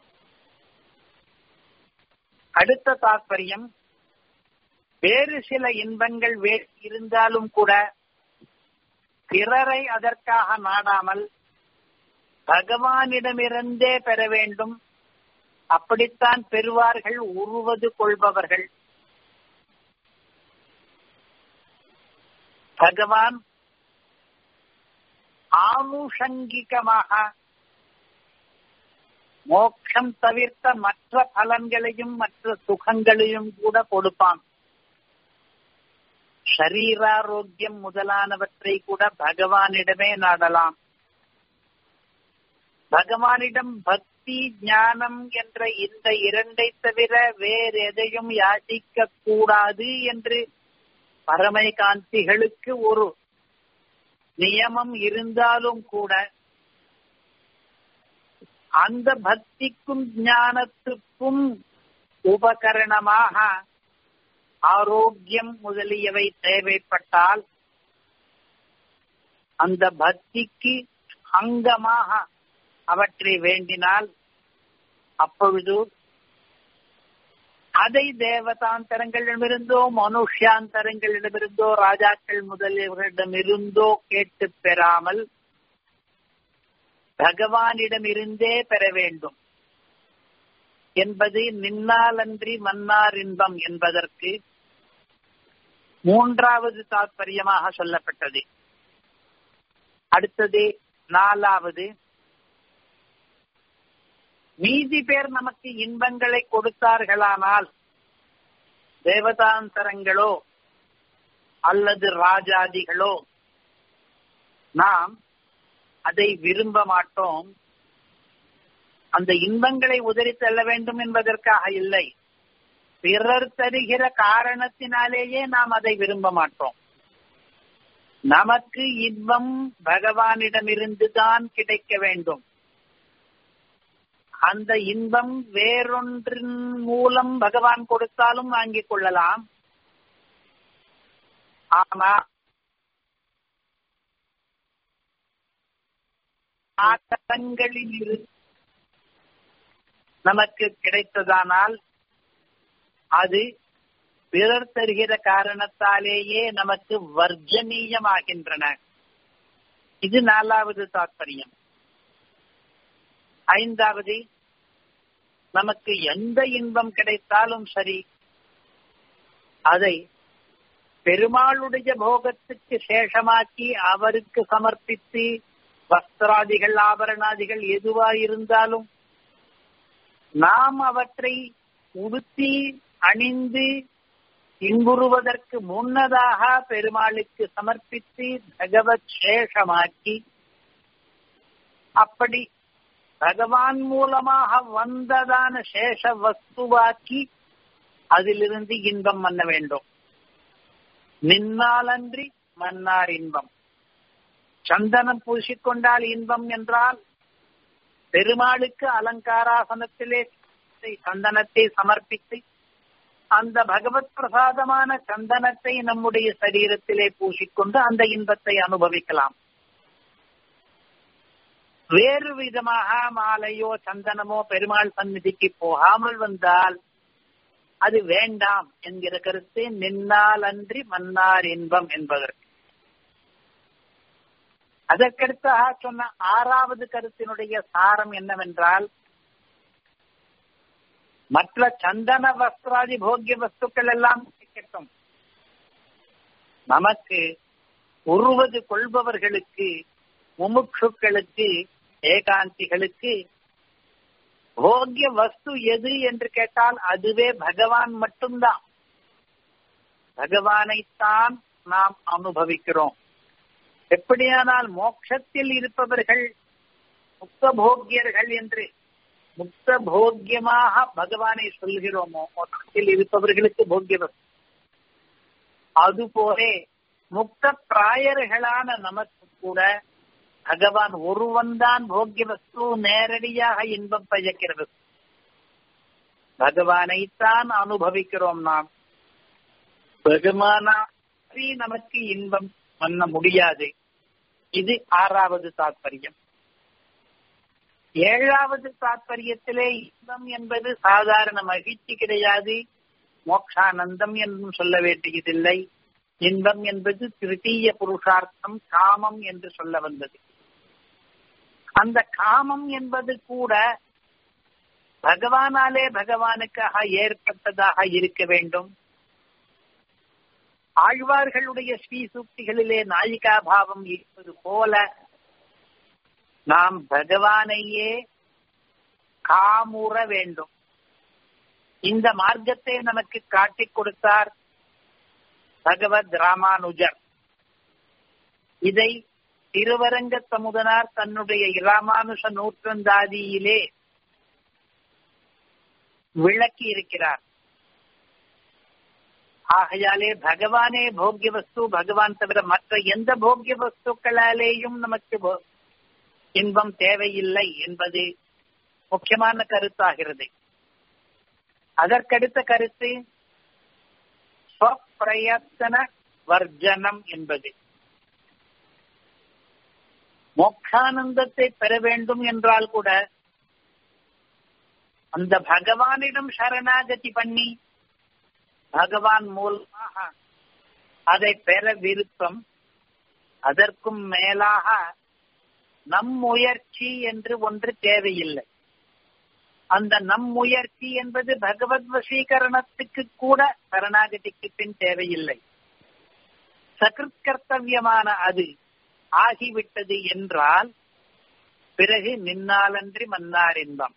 அடுத்த தாற்பயம் வேறு சில இன்பங்கள் வே இருந்தாலும் கூட பிறரை அதற்காக நாடாமல் பகவானிடமிருந்தே பெற வேண்டும் அப்படித்தான் பெறுவார்கள் உருவது கொள்பவர்கள் பகவான் ஆனுஷங்கிகமாக மோட்சம் தவிர்த்த மற்ற பலன்களையும் மற்ற சுகங்களையும் கூட கொடுப்பான் ஷரீராரோக்கியம் முதலானவற்றை கூட பகவானிடமே நாடலாம் பகவானிடம் பக்தி ஞானம் என்ற இந்த இரண்டை தவிர வேறு எதையும் யாசிக்க கூடாது என்று பரமை காந்திகளுக்கு ஒரு நியமம் இருந்தாலும் கூட அந்த பக்திக்கும் ஞானத்துக்கும் உபகரணமாக ஆரோக்கியம் முதலியவை தேவைப்பட்டால் அந்த பக்திக்கு அங்கமாக அவற்றை வேண்டினால் அப்பொழுது அதை தேவதாந்தரங்களிடமிருந்தோ மனுஷாந்தரங்களிடமிருந்தோ ராஜாக்கள் முதலியவர்களிடமிருந்தோ கேட்டு பெறாமல் பகவானிடமிருந்தே பெற வேண்டும் என்பது நின்னாலன்றி மன்னார் இன்பம் என்பதற்கு மூன்றாவது தாற்பயமாக சொல்லப்பட்டது அடுத்தது நாலாவது மீதி பேர் நமக்கு இன்பங்களை கொடுத்தார்களானால் தேவதாந்தரங்களோ அல்லது ராஜாதிகளோ நாம் அதை விரும்ப மாட்டோம் அந்த இன்பங்களை உதறி தள்ள வேண்டும் என்பதற்காக இல்லை பிறர் தருகிற காரணத்தினாலேயே நாம் அதை விரும்ப மாட்டோம் நமக்கு இன்பம் பகவானிடமிருந்துதான் கிடைக்க வேண்டும் அந்த இன்பம் வேறொன்றின் மூலம் பகவான் கொடுத்தாலும் வாங்கிக் கொள்ளலாம் ஆனா ஆட்டங்களில் இரு நமக்கு கிடைத்ததானால் அது பிறர் தருகிற காரணத்தாலேயே நமக்கு வர்ஜனீயமாகின்றன இது நாலாவது தாற்பயம் ஐந்தாவது நமக்கு எந்த இன்பம் கிடைத்தாலும் சரி அதை பெருமாளுடைய போகத்துக்கு சேஷமாக்கி அவருக்கு சமர்ப்பித்து வஸ்திராதிகள் ஆபரணாதிகள் எதுவா இருந்தாலும் நாம் அவற்றை உடுத்தி அணிந்து இன்புறுவதற்கு முன்னதாக பெருமாளுக்கு சமர்ப்பித்து பகவத் சேஷமாக்கி அப்படி பகவான் மூலமாக வந்ததான சேஷ வஸ்துவாக்கி அதிலிருந்து இன்பம் பண்ண வேண்டும் நின்னாலன்றி மன்னார் இன்பம் சந்தனம் பூசிக்கொண்டால் இன்பம் என்றால் பெருமாளுக்கு அலங்காராசனத்திலே சந்தனத்தை சமர்ப்பித்து அந்த பகவத் பிரசாதமான சந்தனத்தை நம்முடைய சரீரத்திலே பூசிக்கொண்டு அந்த இன்பத்தை அனுபவிக்கலாம் வேறு விதமாக மாலையோ சந்தனமோ பெருமாள் சந்நிதிக்கு போகாமல் வந்தால் அது வேண்டாம் என்கிற கருத்து நின்னால் அன்றி மன்னார் இன்பம் என்பதற்கு அதற்கடுத்தாக சொன்ன ஆறாவது கருத்தினுடைய சாரம் என்னவென்றால் மற்ற சந்தன வஸ்திராதி போக்கிய வஸ்துக்கள் எல்லாம் கிடைக்கட்டும் நமக்கு உருவது கொள்பவர்களுக்கு முமுட்சுக்களுக்கு ஏகாந்திகளுக்கு போக்கிய வஸ்து எது என்று கேட்டால் அதுவே பகவான் மட்டும்தான் பகவானைத்தான் நாம் அனுபவிக்கிறோம் எப்படியானால் மோட்சத்தில் இருப்பவர்கள் முக்த போக்கியர்கள் என்று முக்த போக்கியமாக பகவானை சொல்கிறோமோ மோட்சத்தில் இருப்பவர்களுக்கு போக்கிய வஸ்து அதுபோலே முக்த பிராயர்களான நமக்கு கூட பகவான் ஒருவன்தான் போக்கிய வஸ்து நேரடியாக இன்பம் பயக்கிறது பகவானைத்தான் அனுபவிக்கிறோம் நாம் பகவானா நமக்கு இன்பம் பண்ண முடியாது இது ஆறாவது தாற்பயம் ஏழாவது தாற்பயத்திலே இன்பம் என்பது சாதாரண மகிழ்ச்சி கிடையாது மோக்ஷானந்தம் என்றும் சொல்ல வேண்டியதில்லை இன்பம் என்பது திருத்தீய புருஷார்த்தம் காமம் என்று சொல்ல வந்தது அந்த காமம் என்பது கூட பகவானாலே பகவானுக்காக ஏற்பட்டதாக இருக்க வேண்டும் ஆழ்வார்களுடைய ஸ்ரீசூக்திகளிலே நாயிகா பாவம் இருப்பது போல நாம் பகவானையே காமுற வேண்டும் இந்த மார்க்கத்தை நமக்கு காட்டிக் கொடுத்தார் பகவத் ராமானுஜர் இதை திருவரங்க சமுதனார் தன்னுடைய இராமானுஷ நூற்றந்தாதியிலே விளக்கி இருக்கிறார் ஆகையாலே பகவானே போக்கிய வஸ்து பகவான் தவிர மற்ற எந்த போக்கிய வஸ்துக்களாலேயும் நமக்கு இன்பம் தேவையில்லை என்பது முக்கியமான கருத்தாகிறது அதற்கடுத்த கருத்து ஸ்வப்பிரயத்தன வர்ஜனம் என்பது மோக்ஷானந்தத்தை பெற வேண்டும் என்றால் கூட அந்த பகவானிடம் சரணாகதி பண்ணி பகவான் மூலமாக அதை பெற விருப்பம் அதற்கும் மேலாக நம் முயற்சி என்று ஒன்று தேவையில்லை அந்த நம் முயற்சி என்பது பகவத் வசீகரணத்துக்கு கூட சரணாகதிக்கு பின் தேவையில்லை சகிருத் கர்த்தவியமான அது ஆகிவிட்டது என்றால் பிறகு நின்னாலன்றி மன்னார் இன்பம்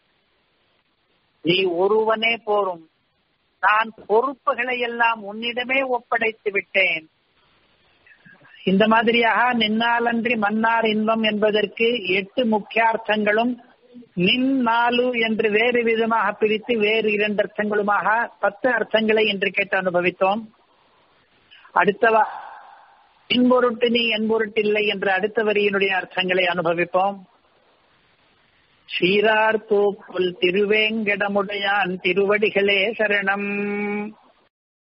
நீ ஒருவனே போரும் நான் பொறுப்புகளை எல்லாம் உன்னிடமே ஒப்படைத்து விட்டேன் இந்த மாதிரியாக நின்னாலன்றி மன்னார் இன்பம் என்பதற்கு எட்டு முக்கியார்த்தங்களும் நின் நாலு என்று வேறு விதமாக பிரித்து வேறு இரண்டு அர்த்தங்களுமாக பத்து அர்த்தங்களை என்று கேட்டு அனுபவித்தோம் அடுத்தவா இன்பொருட்டு நீ என்பொருட்டில்லை என்ற அடுத்த வரியினுடைய அர்த்தங்களை அனுபவிப்போம் சீரார் தூப்புல் திருவேங்கடமுடையான் திருவடிகளே சரணம்